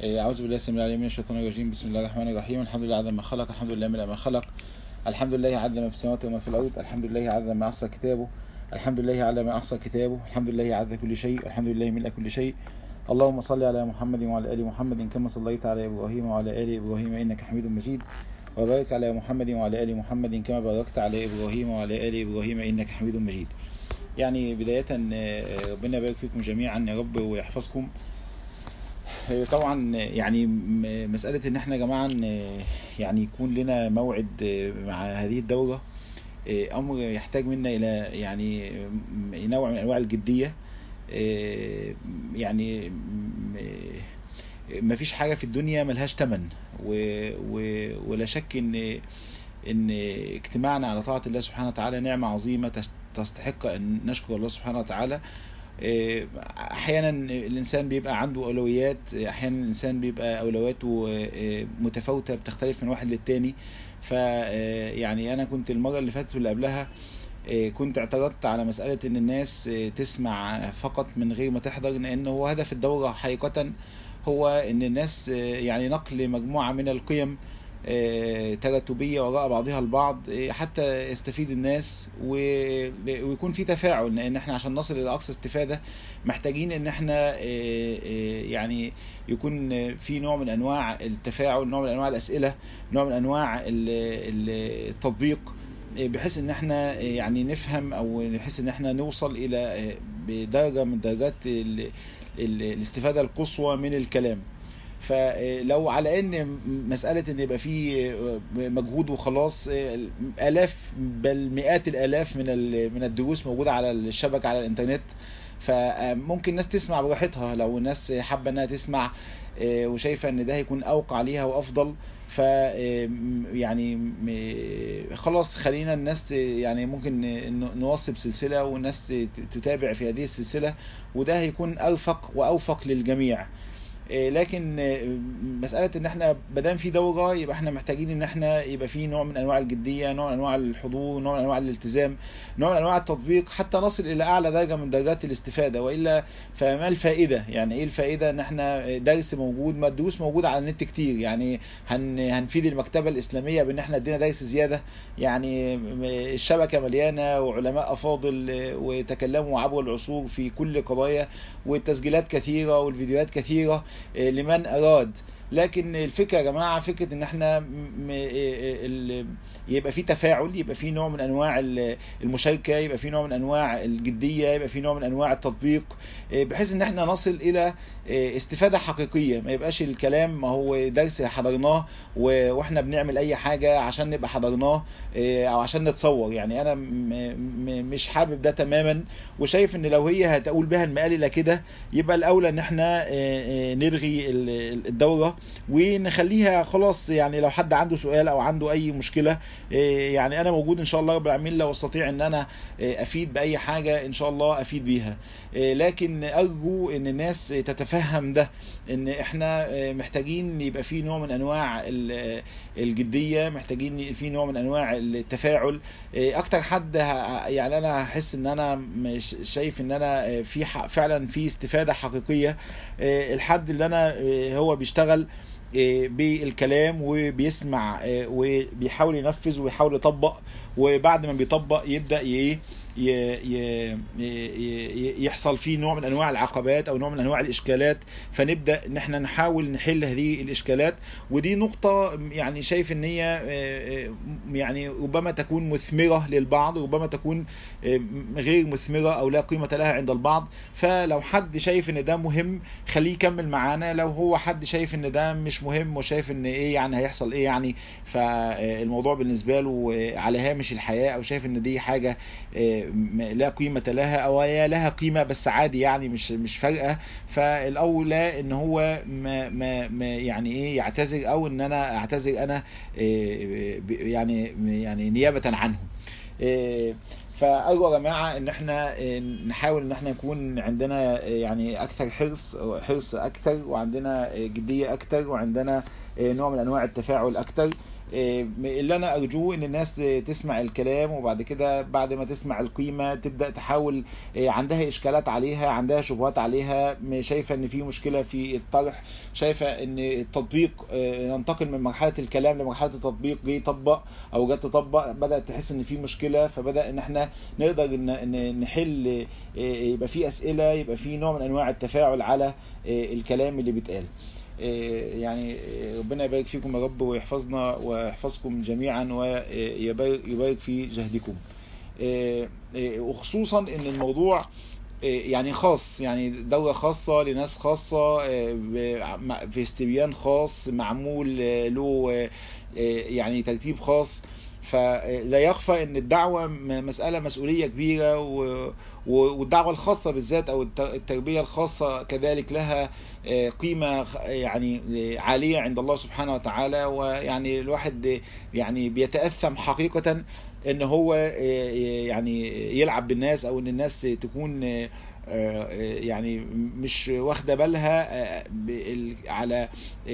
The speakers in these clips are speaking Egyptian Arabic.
أعوذ بالله السميع العليم من الشيطان الرجيم بسم الله الرحمن الرحيم الحمد لله عدد ما خلق الحمد لله من ما خلق الحمد لله عدد ما في السماوات وما في الأرض الحمد لله عدد ما أحصى كتابه الحمد لله على ما أحصى كتابه الحمد لله عدد كل شيء الحمد لله ملء كل شيء اللهم صل على محمد وعلى آل محمد كما صليت على إبراهيم وعلى آل إبراهيم إنك حميد مجيد وبارك على محمد وعلى آل محمد كما باركت على إبراهيم وعلى آل إبراهيم إنك حميد مجيد يعني بداية ربنا يبارك فيكم جميعا يا رب ويحفظكم طبعا يعني مسألة ان احنا يا جماعة يعني يكون لنا موعد مع هذه الدورة امر يحتاج منا الى يعني نوع من انواع الجدية يعني ما فيش حاجة في الدنيا ملهاش تمن ولا شك ان ان اجتماعنا على طاعة الله سبحانه وتعالى نعمة عظيمة تستحق ان نشكر الله سبحانه وتعالى احيانا الانسان بيبقى عنده اولويات احيانا الانسان بيبقى اولوياته متفاوته بتختلف من واحد للتاني ف يعني انا كنت المره اللي فاتت واللي قبلها كنت اعترضت على مسألة ان الناس تسمع فقط من غير ما تحضر لان هو هدف الدورة حقيقة هو ان الناس يعني نقل مجموعة من القيم تراتبية وراء بعضها البعض حتى يستفيد الناس ويكون في تفاعل لان احنا عشان نصل الى اقصى استفادة محتاجين ان احنا يعني يكون في نوع من انواع التفاعل نوع من انواع الاسئلة نوع من انواع التطبيق بحيث ان احنا يعني نفهم او بحيث ان احنا نوصل الى بدرجة من درجات الاستفادة القصوى من الكلام فلو على ان مسألة ان يبقى في مجهود وخلاص الاف بل مئات الالاف من من الدروس موجودة على الشبكة على الانترنت فممكن الناس تسمع براحتها لو الناس حابة انها تسمع وشايفة ان ده هيكون اوقع ليها وافضل ف يعني خلاص خلينا الناس يعني ممكن نوصب سلسلة والناس تتابع في هذه السلسلة وده هيكون ارفق واوفق للجميع لكن مسألة ان احنا مادام في دورة يبقى احنا محتاجين ان احنا يبقى في نوع من انواع الجدية نوع من انواع الحضور نوع من انواع الالتزام نوع من انواع التطبيق حتى نصل الى اعلى درجة من درجات الاستفادة وإلا فما الفائدة يعني ايه الفائدة ان احنا درس موجود ما الدروس موجودة على النت كتير يعني هن هنفيد المكتبة الاسلامية بان احنا ادينا درس زيادة يعني الشبكة مليانة وعلماء افاضل وتكلموا عبر العصور في كل قضايا والتسجيلات كثيرة والفيديوهات كثيرة لمن أراد لكن الفكرة يا جماعة فكرة ان احنا يبقى في تفاعل يبقى في نوع من انواع المشاركة يبقى في نوع من انواع الجدية يبقى في نوع من انواع التطبيق بحيث ان احنا نصل الى استفادة حقيقية ما يبقاش الكلام ما هو درس حضرناه واحنا بنعمل اي حاجة عشان نبقى حضرناه او عشان نتصور يعني انا مش حابب ده تماما وشايف ان لو هي هتقول بها المقال الى كده يبقى الاولى ان احنا نلغي الدورة ونخليها خلاص يعني لو حد عنده سؤال او عنده اي مشكلة يعني انا موجود ان شاء الله رب العالمين لو استطيع ان انا افيد باي حاجة ان شاء الله افيد بيها لكن ارجو ان الناس تتفهم ده ان احنا محتاجين يبقى في نوع من انواع الجدية محتاجين في نوع من انواع التفاعل اكتر حد يعني انا هحس ان انا شايف ان انا في فعلا في استفادة حقيقية الحد اللي انا هو بيشتغل بالكلام وبيسمع وبيحاول ينفذ ويحاول يطبق وبعد ما بيطبق يبدأ ايه يحصل فيه نوع من انواع العقبات او نوع من انواع الاشكالات فنبدا ان احنا نحاول نحل هذه الاشكالات ودي نقطه يعني شايف ان هي يعني ربما تكون مثمره للبعض ربما تكون غير مثمره او لا قيمه لها عند البعض فلو حد شايف ان ده مهم خليه يكمل معانا لو هو حد شايف ان ده مش مهم وشايف ان ايه يعني هيحصل ايه يعني فالموضوع بالنسبه له على هامش الحياه او شايف ان دي حاجه لا قيمة لها او هي لها قيمة بس عادي يعني مش مش فارقة فالاولى ان هو ما ما ما يعني ايه يعتذر او ان انا اعتذر انا يعني يعني نيابة عنه فارجو يا جماعه ان احنا نحاول ان احنا نكون عندنا يعني اكثر حرص حرص اكثر وعندنا جديه اكثر وعندنا نوع من انواع التفاعل اكثر اللي انا ارجوه ان الناس تسمع الكلام وبعد كده بعد ما تسمع القيمة تبدأ تحاول عندها اشكالات عليها عندها شبهات عليها شايفة ان في مشكلة في الطرح شايفة ان التطبيق ننتقل من مرحلة الكلام لمرحلة التطبيق جه يطبق او جت تطبق بدأت تحس ان في مشكلة فبدأ ان احنا نقدر ان نحل يبقى في اسئلة يبقى في نوع من انواع التفاعل على الكلام اللي بيتقال يعني ربنا يبارك فيكم يا رب ويحفظنا ويحفظكم جميعا ويبارك في جهدكم وخصوصا ان الموضوع يعني خاص يعني دورة خاصة لناس خاصة في استبيان خاص معمول له يعني ترتيب خاص فلا يخفى ان الدعوة مسألة مسؤولية كبيرة والدعوة الخاصة بالذات او التربية الخاصة كذلك لها قيمة يعني عالية عند الله سبحانه وتعالى ويعني الواحد يعني بيتأثم حقيقة ان هو يعني يلعب بالناس او ان الناس تكون يعني مش واخده بالها على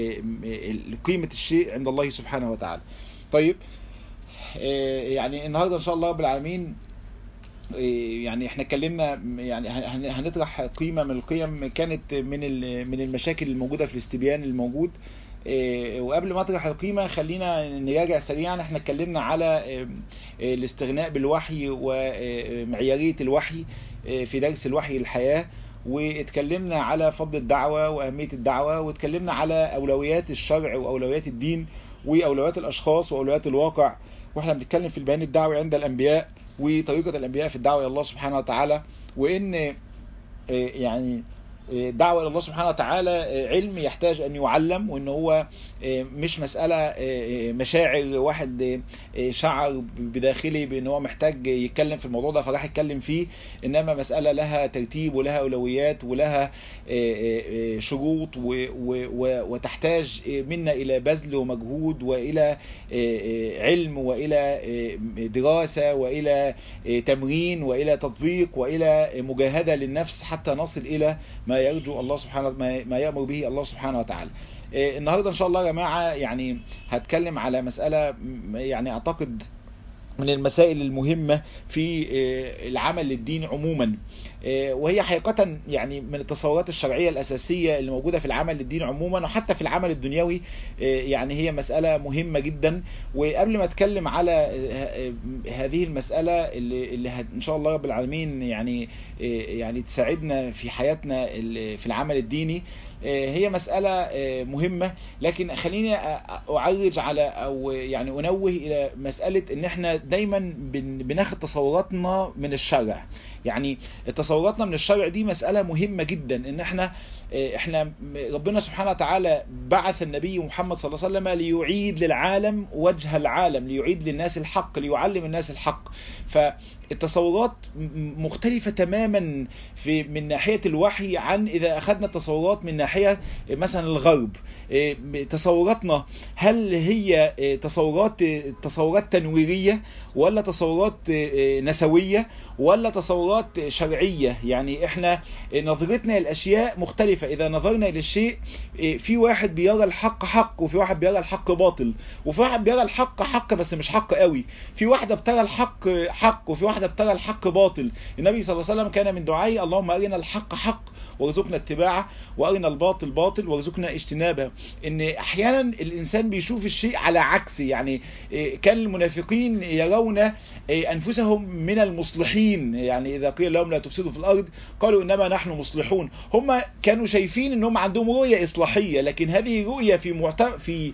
قيمة الشيء عند الله سبحانه وتعالى طيب يعني النهارده ان شاء الله رب العالمين يعني احنا اتكلمنا يعني هنطرح قيمة من القيم كانت من من المشاكل الموجودة في الاستبيان الموجود وقبل ما اطرح القيمة خلينا نراجع سريعا احنا اتكلمنا على الاستغناء بالوحي ومعيارية الوحي في درس الوحي الحياة واتكلمنا على فضل الدعوة وأهمية الدعوة واتكلمنا على أولويات الشرع وأولويات الدين وأولويات الأشخاص وأولويات الواقع واحنا بنتكلم في البيان الدعوي عند الأنبياء وطريقة الأنبياء في الدعوة إلى الله سبحانه وتعالى وإن يعني دعوة إلى الله سبحانه وتعالى علم يحتاج أن يعلم وإن هو مش مسألة مشاعر واحد شعر بداخله بأن هو محتاج يتكلم في الموضوع ده فراح يتكلم فيه إنما مسألة لها ترتيب ولها أولويات ولها شروط وتحتاج منا إلى بذل ومجهود وإلى علم وإلى دراسة وإلى تمرين وإلى تطبيق وإلى مجاهدة للنفس حتى نصل إلى ما يرجو الله سبحانه ما يأمر به الله سبحانه وتعالى النهاردة ان شاء الله يا جماعة يعني هتكلم على مسألة يعني اعتقد من المسائل المهمة في العمل للدين عموما وهي حقيقة يعني من التصورات الشرعية الأساسية اللي موجودة في العمل للدين عموما وحتى في العمل الدنيوي يعني هي مسألة مهمة جدا وقبل ما اتكلم على هذه المسألة اللي, اللي إن شاء الله رب العالمين يعني يعني تساعدنا في حياتنا في العمل الديني هي مسألة مهمة لكن خليني أعرج على أو يعني أنوه إلى مسألة إن إحنا دايما بناخد تصوراتنا من الشرع يعني تصوراتنا من الشرع دي مسألة مهمة جدا إن إحنا إحنا ربنا سبحانه وتعالى بعث النبي محمد صلى الله عليه وسلم ليعيد للعالم وجه العالم ليعيد للناس الحق ليعلم الناس الحق فالتصورات مختلفة تماما في من ناحية الوحي عن إذا أخذنا التصورات من ناحية مثلا الغرب تصوراتنا هل هي تصورات تصورات تنويرية ولا تصورات نسوية ولا تصورات شرعية يعني احنا نظرتنا للأشياء مختلفة إذا نظرنا للشيء في واحد بيرى الحق حق وفي واحد بيرى الحق باطل وفي واحد بيرى الحق حق بس مش حق قوي في واحدة بترى الحق حق وفي واحدة بترى الحق باطل النبي صلى الله عليه وسلم كان من دعائي اللهم أرنا الحق حق وارزقنا اتباعه وارنا الباطل باطل وارزقنا اجتنابه ان احيانا الانسان بيشوف الشيء على عكس يعني كان المنافقين يرون انفسهم من المصلحين يعني اذا قيل لهم لا تفسدوا في الارض قالوا انما نحن مصلحون هم كانوا شايفين انهم عندهم رؤيه اصلاحيه لكن هذه رؤيه في معت... في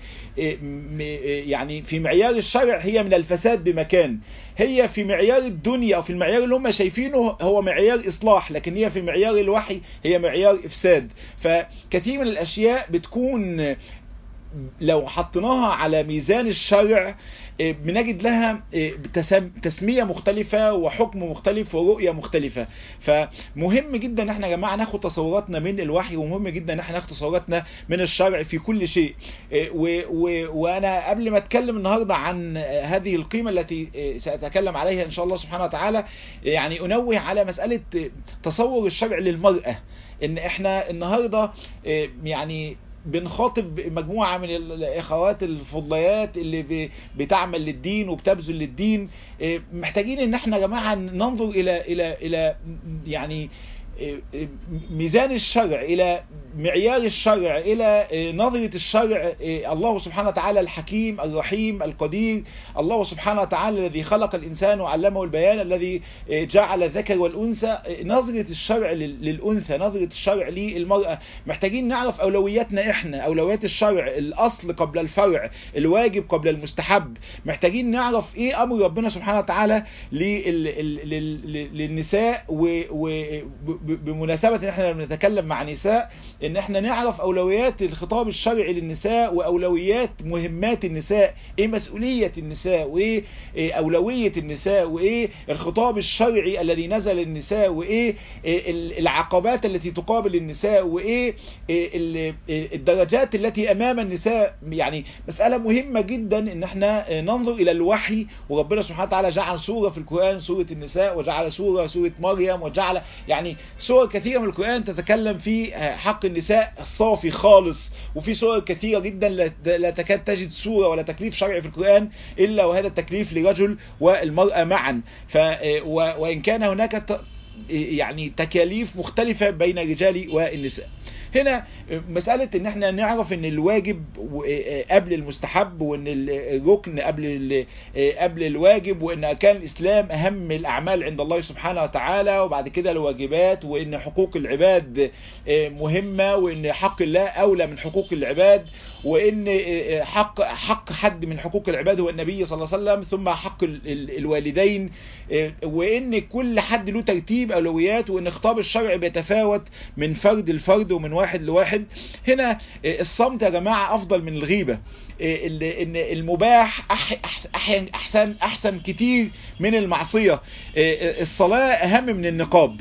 يعني في معيار الشرع هي من الفساد بمكان هي في معيار الدنيا او في المعيار اللي هم شايفينه هو معيار اصلاح لكن هي في معيار الوحي هي معيار افساد فكثير من الاشياء بتكون لو حطيناها على ميزان الشرع بنجد لها تسمية مختلفة وحكم مختلف ورؤية مختلفة فمهم جدا ان احنا يا جماعة ناخد تصوراتنا من الوحي ومهم جدا ان احنا ناخد تصوراتنا من الشرع في كل شيء و و وانا قبل ما اتكلم النهاردة عن هذه القيمة التي سأتكلم عليها ان شاء الله سبحانه وتعالى يعني انوه على مسألة تصور الشرع للمرأة ان احنا النهاردة يعني بنخاطب مجموعة من الإخوات الفضليات اللي بتعمل للدين وبتبذل للدين محتاجين ان احنا يا جماعة ننظر الى الى الى يعني ميزان الشرع الى معيار الشرع الى نظرة الشرع الله سبحانه وتعالى الحكيم الرحيم القدير الله سبحانه وتعالى الذي خلق الانسان وعلمه البيان الذي جعل الذكر والانثى نظرة الشرع للانثى نظرة الشرع للمرأة محتاجين نعرف اولوياتنا احنا اولويات الشرع الاصل قبل الفرع الواجب قبل المستحب محتاجين نعرف ايه امر ربنا سبحانه وتعالى للنساء بمناسبة ان احنا بنتكلم مع نساء ان احنا نعرف اولويات الخطاب الشرعي للنساء واولويات مهمات النساء ايه مسؤولية النساء وايه اولوية النساء وايه الخطاب الشرعي الذي نزل للنساء وايه العقبات التي تقابل النساء وايه الدرجات التي امام النساء يعني مسألة مهمة جدا ان احنا ننظر الى الوحي وربنا سبحانه وتعالى جعل سورة في القرآن سورة النساء وجعل سورة سورة مريم وجعل يعني سور كثيرة من القرآن تتكلم في حق النساء الصافي خالص وفي سور كثيرة جدا لا تكاد تجد سورة ولا تكليف شرعي في القرآن إلا وهذا التكليف لرجل والمرأة معا ف وإن كان هناك يعني تكاليف مختلفة بين الرجال والنساء هنا مسألة ان احنا نعرف ان الواجب قبل المستحب وان الركن قبل قبل الواجب وان اركان الاسلام اهم الاعمال عند الله سبحانه وتعالى وبعد كده الواجبات وان حقوق العباد مهمة وان حق الله اولى من حقوق العباد وان حق حق حد من حقوق العباد هو النبي صلى الله عليه وسلم ثم حق الوالدين وان كل حد له ترتيب اولويات وان خطاب الشرع بيتفاوت من فرد لفرد ومن واحد لواحد هنا الصمت يا جماعة افضل من الغيبة ان المباح احسن احسن احسن كتير من المعصية الصلاة اهم من النقاب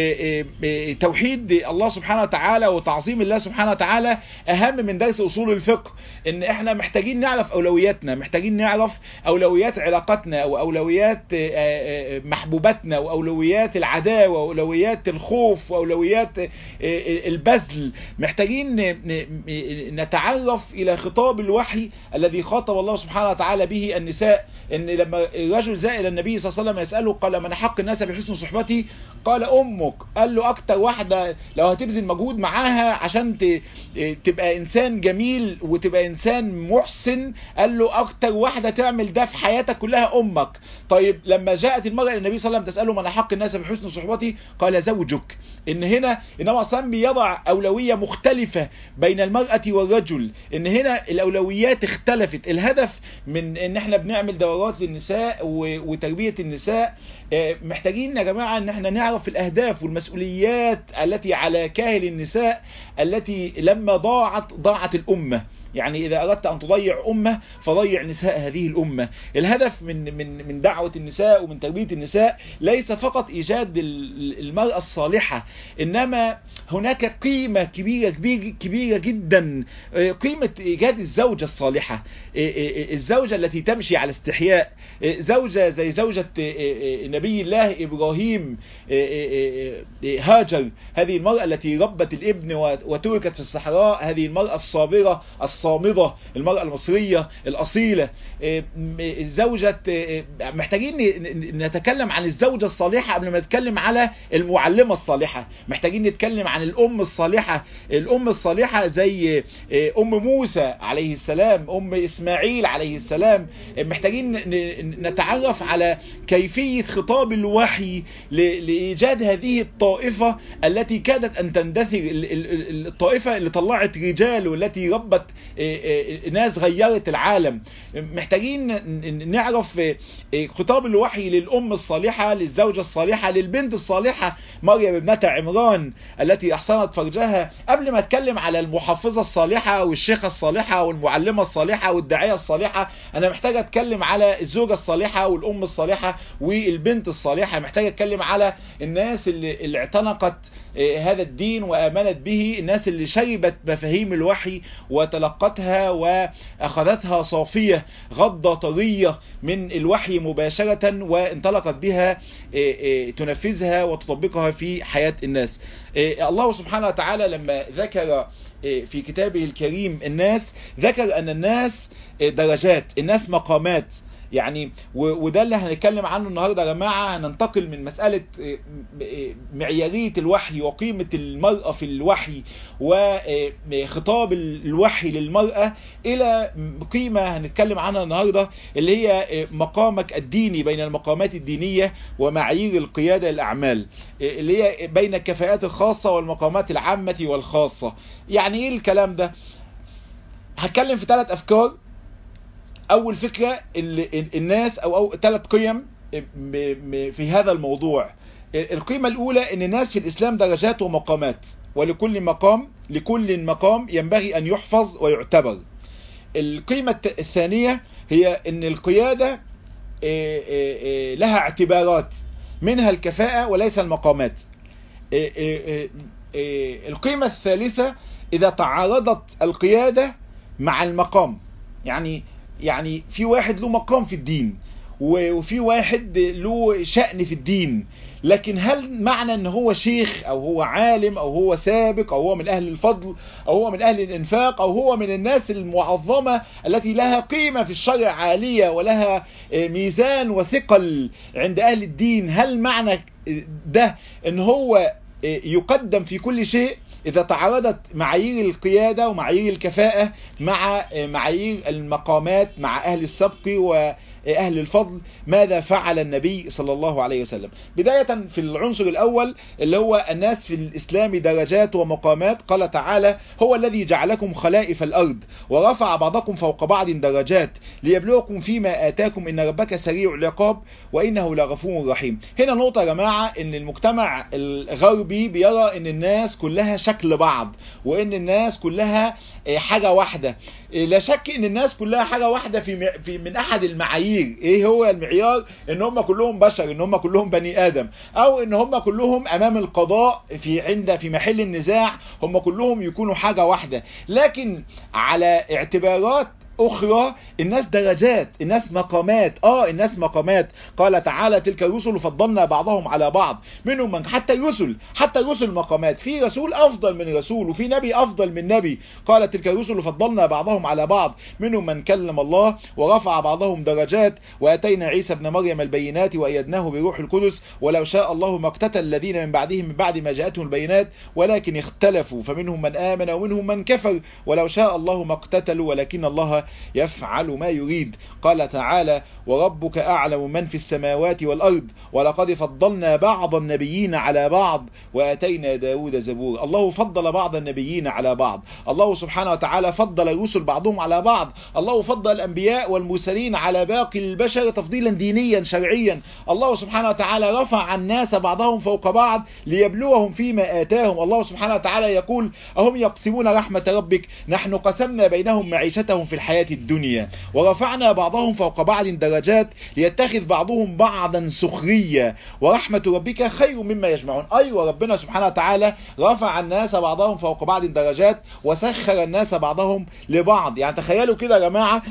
توحيد الله سبحانه وتعالى وتعظيم الله سبحانه وتعالى اهم من درس اصول الفقه ان احنا محتاجين نعرف اولوياتنا محتاجين نعرف اولويات علاقاتنا واولويات محبوباتنا واولويات العداوة واولويات الخوف واولويات البذل محتاجين نتعرف الى خطاب الوحي الذي خاطب الله سبحانه وتعالى به النساء ان لما الرجل زائل الى النبي صلى الله عليه وسلم يسأله قال من حق الناس بحسن صحبتي قال امك قال له اكتر واحدة لو هتبذل مجهود معاها عشان تبقى انسان جميل وتبقى انسان محسن قال له اكتر واحدة تعمل ده في حياتك كلها امك طيب لما جاءت المرأة الى النبي صلى الله عليه وسلم تسأله من حق الناس بحسن صحبتي قال زوجك ان هنا انما اصلا بيضع اولوية مختلفة بين المرأة والرجل ان هنا الاولويات اختلفت الهدف من ان احنا بنعمل دورات للنساء وتربية النساء محتاجين يا جماعة ان احنا نعرف الاهداف والمسؤوليات التي على كاهل النساء التي لما ضاعت ضاعت الامة يعني إذا أردت أن تضيع أمة فضيع نساء هذه الأمة الهدف من من من دعوة النساء ومن تربية النساء ليس فقط إيجاد المرأة الصالحة إنما هناك قيمة كبيرة كبيرة, كبيرة جدا قيمة إيجاد الزوجة الصالحة الزوجة التي تمشي على استحياء زوجة زي زوجة نبي الله إبراهيم هاجر هذه المرأة التي ربت الابن وتركت في الصحراء هذه المرأة الصابرة الصامدة المرأة المصرية الأصيلة الزوجة محتاجين نتكلم عن الزوجة الصالحة قبل ما نتكلم على المعلمة الصالحة محتاجين نتكلم عن الأم الصالحة الأم الصالحة زي أم موسى عليه السلام أم إسماعيل عليه السلام محتاجين نتعرف على كيفية خطاب الوحي لإيجاد هذه الطائفة التي كادت أن تندثر الطائفة اللي طلعت رجال والتي ربت ناس غيرت العالم محتاجين نعرف خطاب الوحي للأم الصالحة للزوجة الصالحة للبنت الصالحة مريم ابنة عمران التي أحصنت فرجها قبل ما اتكلم على المحفظة الصالحة والشيخة الصالحة والمعلمة الصالحة والداعية الصالحة أنا محتاج أتكلم على الزوجة الصالحة والأم الصالحة والبنت الصالحة محتاج أتكلم على الناس اللي, اللي اعتنقت هذا الدين وآمنت به الناس اللي شربت مفاهيم الوحي وتلقتها وأخذتها صافية غضة طرية من الوحي مباشرة وانطلقت بها تنفذها وتطبقها في حياة الناس الله سبحانه وتعالى لما ذكر في كتابه الكريم الناس ذكر أن الناس درجات الناس مقامات يعني وده اللي هنتكلم عنه النهاردة يا جماعة هننتقل من مسألة معيارية الوحي وقيمة المرأة في الوحي وخطاب الوحي للمرأة إلى قيمة هنتكلم عنها النهاردة اللي هي مقامك الديني بين المقامات الدينية ومعايير القيادة الأعمال اللي هي بين الكفاءات الخاصة والمقامات العامة والخاصة يعني إيه الكلام ده هتكلم في ثلاث أفكار اول فكرة الناس او او ثلاث قيم في هذا الموضوع القيمة الاولى ان الناس في الاسلام درجات ومقامات ولكل مقام لكل مقام ينبغي ان يحفظ ويعتبر القيمة الثانية هي ان القيادة لها اعتبارات منها الكفاءة وليس المقامات القيمة الثالثة اذا تعارضت القيادة مع المقام يعني يعني في واحد له مقام في الدين وفي واحد له شأن في الدين لكن هل معنى ان هو شيخ او هو عالم او هو سابق او هو من اهل الفضل او هو من اهل الانفاق او هو من الناس المعظمة التي لها قيمة في الشرع عالية ولها ميزان وثقل عند اهل الدين هل معنى ده ان هو يقدم في كل شيء إذا تعارضت معايير القيادة ومعايير الكفاءة مع معايير المقامات مع أهل السبق وأهل الفضل ماذا فعل النبي صلى الله عليه وسلم بداية في العنصر الأول اللي هو الناس في الإسلام درجات ومقامات قال تعالى هو الذي جعلكم خلائف الأرض ورفع بعضكم فوق بعض درجات ليبلوكم فيما آتاكم إن ربك سريع العقاب وإنه لغفور رحيم هنا نقطة يا جماعة إن المجتمع الغربي بيرى إن الناس كلها شكل بعض وإن الناس كلها حاجة واحدة لا شك إن الناس كلها حاجة واحدة في, في من أحد المعايير إيه هو المعيار إن هم كلهم بشر إن هم كلهم بني آدم أو إن هم كلهم أمام القضاء في عند في محل النزاع هم كلهم يكونوا حاجة واحدة لكن على اعتبارات اخرى الناس درجات الناس مقامات اه الناس مقامات قال تعالى تلك الرسل فضلنا بعضهم على بعض منهم من حتى الرسل حتى الرسل مقامات في رسول افضل من رسول وفي نبي افضل من نبي قال تلك الرسل فضلنا بعضهم على بعض منهم من كلم الله ورفع بعضهم درجات واتينا عيسى ابن مريم البينات وايدناه بروح القدس ولو شاء الله ما اقتتل الذين من بعدهم من بعد ما جاءتهم البينات ولكن اختلفوا فمنهم من امن ومنهم من كفر ولو شاء الله ما اقتتلوا ولكن الله يفعل ما يريد قال تعالى وربك أعلم من في السماوات والأرض ولقد فضلنا بعض النبيين على بعض وأتينا داود زبور الله فضل بعض النبيين على بعض الله سبحانه وتعالى فضل الرسل بعضهم على بعض الله فضل الأنبياء والمرسلين على باقي البشر تفضيلا دينيا شرعيا الله سبحانه وتعالى رفع الناس بعضهم فوق بعض ليبلوهم فيما آتاهم الله سبحانه وتعالى يقول أهم يقسمون رحمة ربك نحن قسمنا بينهم معيشتهم في الحياة الدنيا ورفعنا بعضهم فوق بعض درجات ليتخذ بعضهم بعضا سخرية ورحمة ربك خير مما يجمعون أيوة ربنا سبحانه وتعالى رفع الناس بعضهم فوق بعض درجات وسخر الناس بعضهم لبعض يعني تخيلوا كده يا جماعة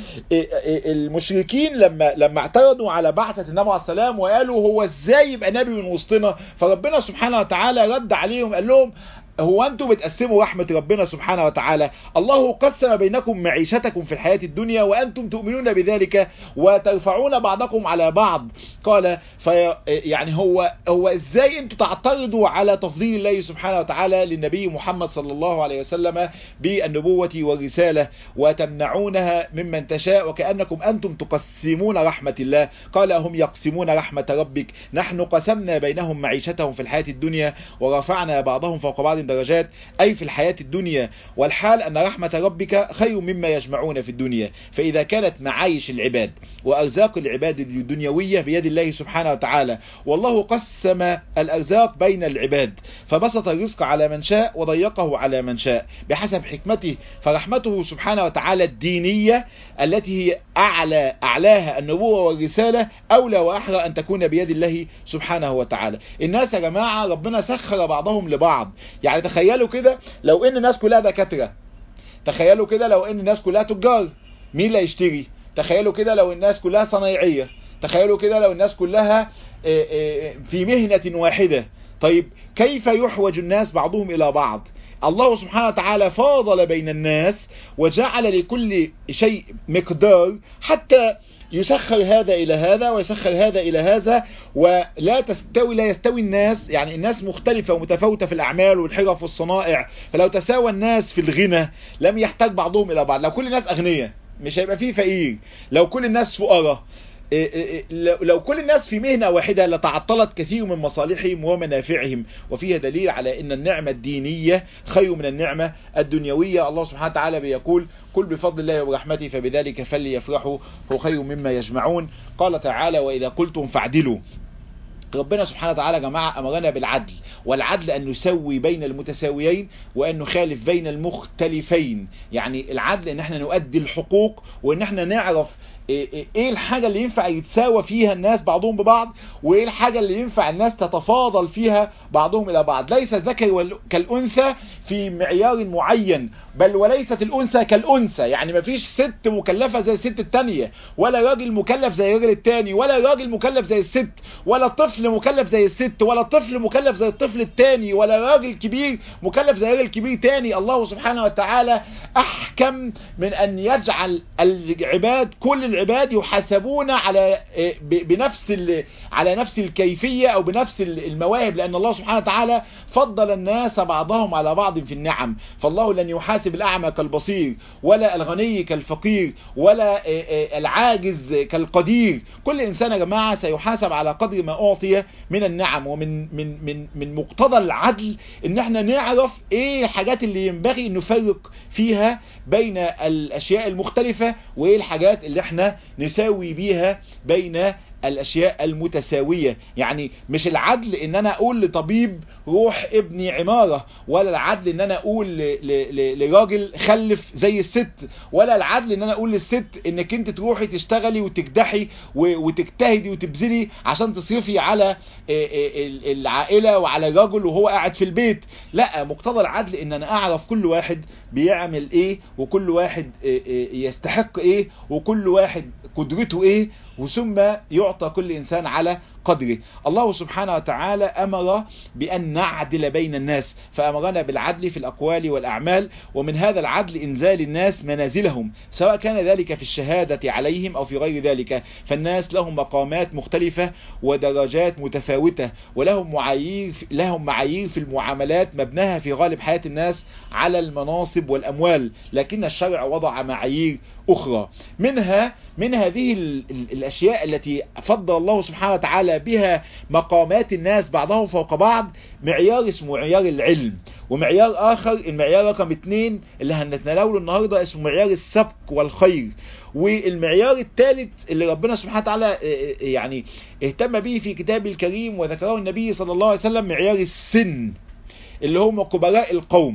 المشركين لما لما اعترضوا على بعثة النبي عليه السلام وقالوا هو ازاي يبقى نبي من وسطنا فربنا سبحانه وتعالى رد عليهم قال لهم هو انتم بتقسموا رحمة ربنا سبحانه وتعالى الله قسم بينكم معيشتكم في الحياة الدنيا وانتم تؤمنون بذلك وترفعون بعضكم على بعض قال في يعني هو هو ازاي انتم تعترضوا على تفضيل الله سبحانه وتعالى للنبي محمد صلى الله عليه وسلم بالنبوة والرسالة وتمنعونها ممن تشاء وكأنكم انتم تقسمون رحمة الله قال هم يقسمون رحمة ربك نحن قسمنا بينهم معيشتهم في الحياة الدنيا ورفعنا بعضهم فوق بعض درجات أي في الحياة الدنيا والحال أن رحمة ربك خير مما يجمعون في الدنيا فإذا كانت معايش العباد وأرزاق العباد الدنيوية بيد الله سبحانه وتعالى والله قسم الأرزاق بين العباد فبسط الرزق على من شاء وضيقه على من شاء بحسب حكمته فرحمته سبحانه وتعالى الدينية التي هي أعلى أعلاها النبوة والرسالة أولى وأحرى أن تكون بيد الله سبحانه وتعالى الناس يا جماعة ربنا سخر بعضهم لبعض يعني تخيلوا كده لو ان الناس كلها دكاترة تخيلوا كده لو ان الناس كلها تجار مين اللي هيشتري تخيلوا كده لو الناس كلها صنايعية تخيلوا كده لو الناس كلها في مهنة واحدة طيب كيف يحوج الناس بعضهم الى بعض الله سبحانه وتعالى فاضل بين الناس وجعل لكل شيء مقدار حتى يسخر هذا إلى هذا ويسخر هذا إلى هذا ولا تستوي لا يستوي الناس يعني الناس مختلفة ومتفاوتة في الأعمال والحرف والصنائع فلو تساوى الناس في الغنى لم يحتاج بعضهم إلى بعض لو كل الناس أغنياء مش هيبقى فيه فقير لو كل الناس فقراء لو كل الناس في مهنة واحدة لتعطلت كثير من مصالحهم ومنافعهم وفيها دليل على ان النعمة الدينية خير من النعمة الدنيوية الله سبحانه وتعالى بيقول كل بفضل الله وبرحمته فبذلك فليفرحوا هو خير مما يجمعون قال تعالى وإذا قلتم فاعدلوا ربنا سبحانه وتعالى يا جماعة أمرنا بالعدل والعدل أن نسوي بين المتساويين وأن نخالف بين المختلفين يعني العدل أن احنا نؤدي الحقوق وأن احنا نعرف ايه الحاجة اللي ينفع يتساوى فيها الناس بعضهم ببعض وايه الحاجة اللي ينفع الناس تتفاضل فيها بعضهم الى بعض ليس الذكر كالانثى في معيار معين بل وليست الانثى كالانثى يعني مفيش ست مكلفة زي الست التانية ولا راجل مكلف زي الراجل التاني ولا راجل مكلف زي الست ولا طفل مكلف زي الست ولا طفل مكلف زي الطفل التاني ولا راجل كبير مكلف زي راجل كبير تاني الله سبحانه وتعالى احكم من ان يجعل العباد كل العباد يحاسبون على بنفس على نفس الكيفية او بنفس المواهب لان الله سبحانه وتعالى فضل الناس بعضهم على بعض في النعم فالله لن يحاسب الاعمى كالبصير ولا الغني كالفقير ولا العاجز كالقدير كل انسان يا جماعة سيحاسب على قدر ما اعطي من النعم ومن من من من مقتضى العدل ان احنا نعرف ايه الحاجات اللي ينبغي نفرق فيها بين الاشياء المختلفة وايه الحاجات اللي احنا نساوي بيها بين الاشياء المتساوية يعني مش العدل ان انا اقول لطبيب روح ابني عمارة ولا العدل ان انا اقول لراجل خلف زي الست ولا العدل ان انا اقول للست انك انت تروحي تشتغلي وتكدحي وتجتهدي وتبذلي عشان تصرفي على العائلة وعلى الرجل وهو قاعد في البيت لا مقتضى العدل ان انا اعرف كل واحد بيعمل ايه وكل واحد يستحق ايه وكل واحد قدرته ايه وثم يعطى كل إنسان على قدره الله سبحانه وتعالى أمر بأن نعدل بين الناس فأمرنا بالعدل في الأقوال والأعمال ومن هذا العدل إنزال الناس منازلهم سواء كان ذلك في الشهادة عليهم أو في غير ذلك فالناس لهم مقامات مختلفة ودرجات متفاوتة ولهم معايير لهم معايير في المعاملات مبناها في غالب حياة الناس على المناصب والأموال لكن الشرع وضع معايير أخرى منها من هذه الأشياء التي فضل الله سبحانه وتعالى بها مقامات الناس بعضهم فوق بعض معيار اسمه معيار العلم ومعيار آخر المعيار رقم اتنين اللي هنتناوله النهاردة اسمه معيار السبق والخير والمعيار الثالث اللي ربنا سبحانه وتعالى يعني اهتم به في كتابه الكريم وذكره النبي صلى الله عليه وسلم معيار السن اللي هم كبراء القوم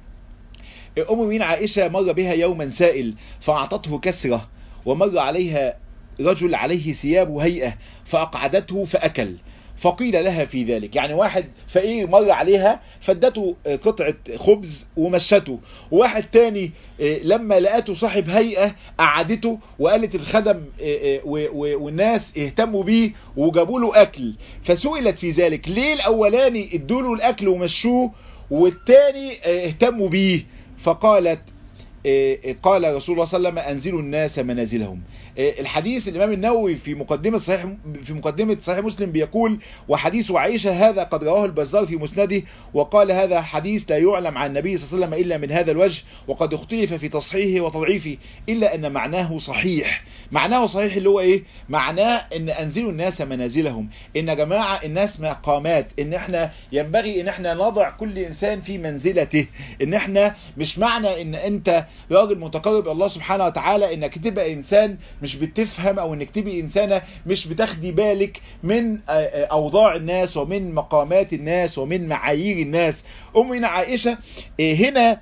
أم مين عائشة مر بها يوما سائل فأعطته كسرة ومر عليها رجل عليه ثياب هيئة فأقعدته فأكل فقيل لها في ذلك يعني واحد فقير مر عليها فادته قطعة خبز ومشته وواحد تاني لما لقاته صاحب هيئة قعدته وقالت الخدم والناس اهتموا بيه وجابوا له اكل فسئلت في ذلك ليه الاولاني ادوا له الاكل ومشوه والتاني اهتموا بيه فقالت قال رسول الله صلى الله عليه وسلم انزلوا الناس منازلهم الحديث الامام النووي في مقدمه صحيح في مقدمه صحيح مسلم بيقول وحديث عائشه هذا قد رواه البزار في مسنده وقال هذا حديث لا يعلم عن النبي صلى الله عليه وسلم الا من هذا الوجه وقد اختلف في تصحيحه وتضعيفه الا ان معناه صحيح معناه صحيح اللي هو ايه معناه ان انزلوا الناس منازلهم ان يا جماعه الناس مقامات ان احنا ينبغي ان احنا نضع كل انسان في منزلته ان احنا مش معنى ان انت راجل متقرب الله سبحانه وتعالى انك تبقى انسان مش بتفهم او انك تبقى انسانة مش بتاخدي بالك من اوضاع الناس ومن مقامات الناس ومن معايير الناس امنا عائشة هنا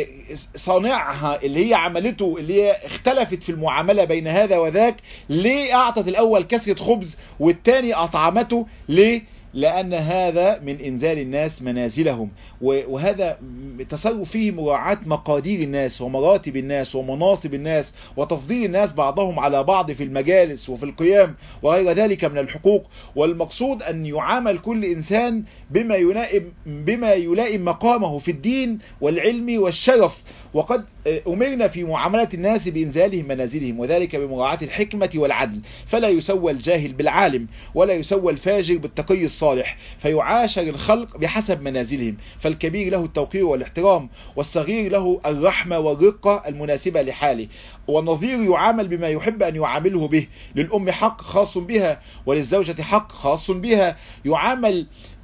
صانعها اللي هي عملته اللي هي اختلفت في المعاملة بين هذا وذاك ليه اعطت الاول كسرة خبز والتاني اطعمته ليه لأن هذا من إنزال الناس منازلهم وهذا تصرف فيه مراعاة مقادير الناس ومراتب الناس ومناصب الناس وتفضيل الناس بعضهم على بعض في المجالس وفي القيام وغير ذلك من الحقوق والمقصود أن يعامل كل إنسان بما يلائم, بما يلائم مقامه في الدين والعلم والشرف وقد أمرنا في معاملة الناس بإنزالهم منازلهم وذلك بمراعاة الحكمة والعدل فلا يسوى الجاهل بالعالم ولا يسوى الفاجر بالتقي الصالح فيعاشر الخلق بحسب منازلهم فالكبير له التوقير والاحترام والصغير له الرحمة والرقة المناسبة لحاله والنظير يعامل بما يحب أن يعامله به للأم حق خاص بها وللزوجة حق خاص بها يعامل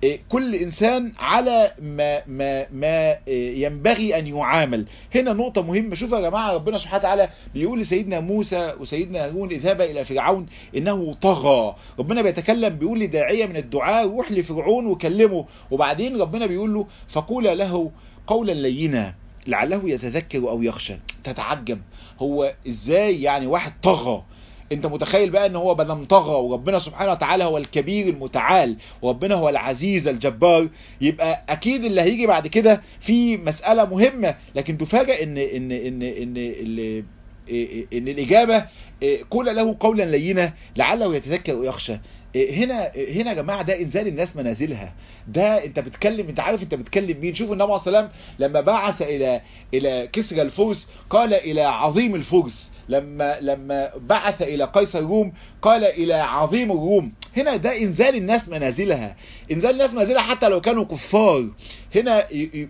كل إنسان على ما, ما, ما ينبغي أن يعامل هنا نقطة مهمة شوفوا يا جماعة ربنا سبحانه وتعالى بيقول لسيدنا موسى وسيدنا هارون اذهبا إلى فرعون إنه طغى ربنا بيتكلم بيقول لداعية من الدعاء روح لفرعون وكلمه وبعدين ربنا بيقول له فقول له قولا لينا لعله يتذكر أو يخشى تتعجب هو إزاي يعني واحد طغى انت متخيل بقى ان هو بدل طغى وربنا سبحانه وتعالى هو الكبير المتعال وربنا هو العزيز الجبار يبقى اكيد اللي هيجي بعد كده في مسألة مهمة لكن تفاجئ ان ان ان ان, إن ان الاجابة قول له قولا لينا لعله يتذكر ويخشى هنا هنا يا جماعه ده انزال الناس منازلها ده انت بتتكلم انت عارف انت بتتكلم مين شوف النبي عليه السلام لما بعث الى الى كسرى الفرس قال الى عظيم الفرس لما لما بعث الى قيصر الروم قال الى عظيم الروم هنا ده انزال الناس منازلها انزال الناس منازلها حتى لو كانوا كفار هنا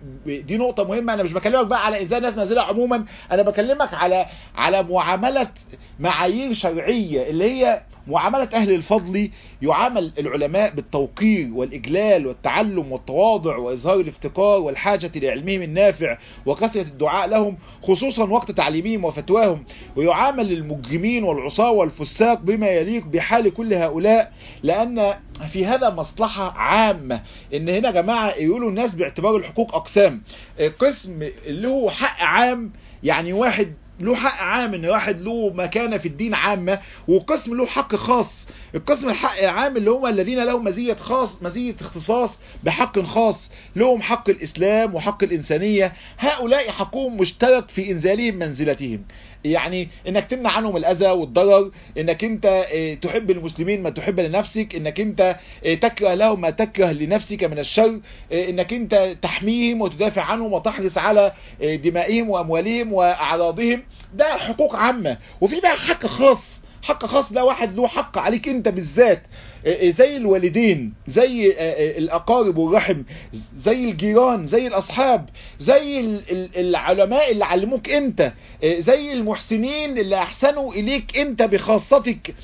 دي نقطة مهمة انا مش بكلمك بقى على انزال الناس منازلها عموما انا بكلمك على على معاملة معايير شرعية اللي هي معاملة أهل الفضل يعامل العلماء بالتوقير والإجلال والتعلم والتواضع وإظهار الافتقار والحاجة لعلمهم النافع وكثرة الدعاء لهم خصوصا وقت تعليمهم وفتواهم ويعامل المجرمين والعصاة والفساق بما يليق بحال كل هؤلاء لأن في هذا مصلحة عامة ان هنا يا جماعة يقولوا الناس باعتبار الحقوق أقسام قسم اللي هو حق عام يعني واحد له حق عام ان واحد له مكانة في الدين عامة وقسم له حق خاص القسم الحق العام اللي هم الذين لهم مزية خاص مزية اختصاص بحق خاص لهم حق الاسلام وحق الانسانية هؤلاء حقهم مشترك في انزالهم منزلتهم يعني انك تمنع عنهم الاذى والضرر انك انت تحب المسلمين ما تحب لنفسك انك انت تكره لهم ما تكره لنفسك من الشر انك انت تحميهم وتدافع عنهم وتحرص على دمائهم واموالهم واعراضهم ده حقوق عامة وفي بقى حق خاص حق خاص ده واحد له حق عليك انت بالذات زي الوالدين زي الاقارب والرحم زي الجيران زي الاصحاب زي العلماء اللي علموك انت زي المحسنين اللي احسنوا اليك انت بخاصتك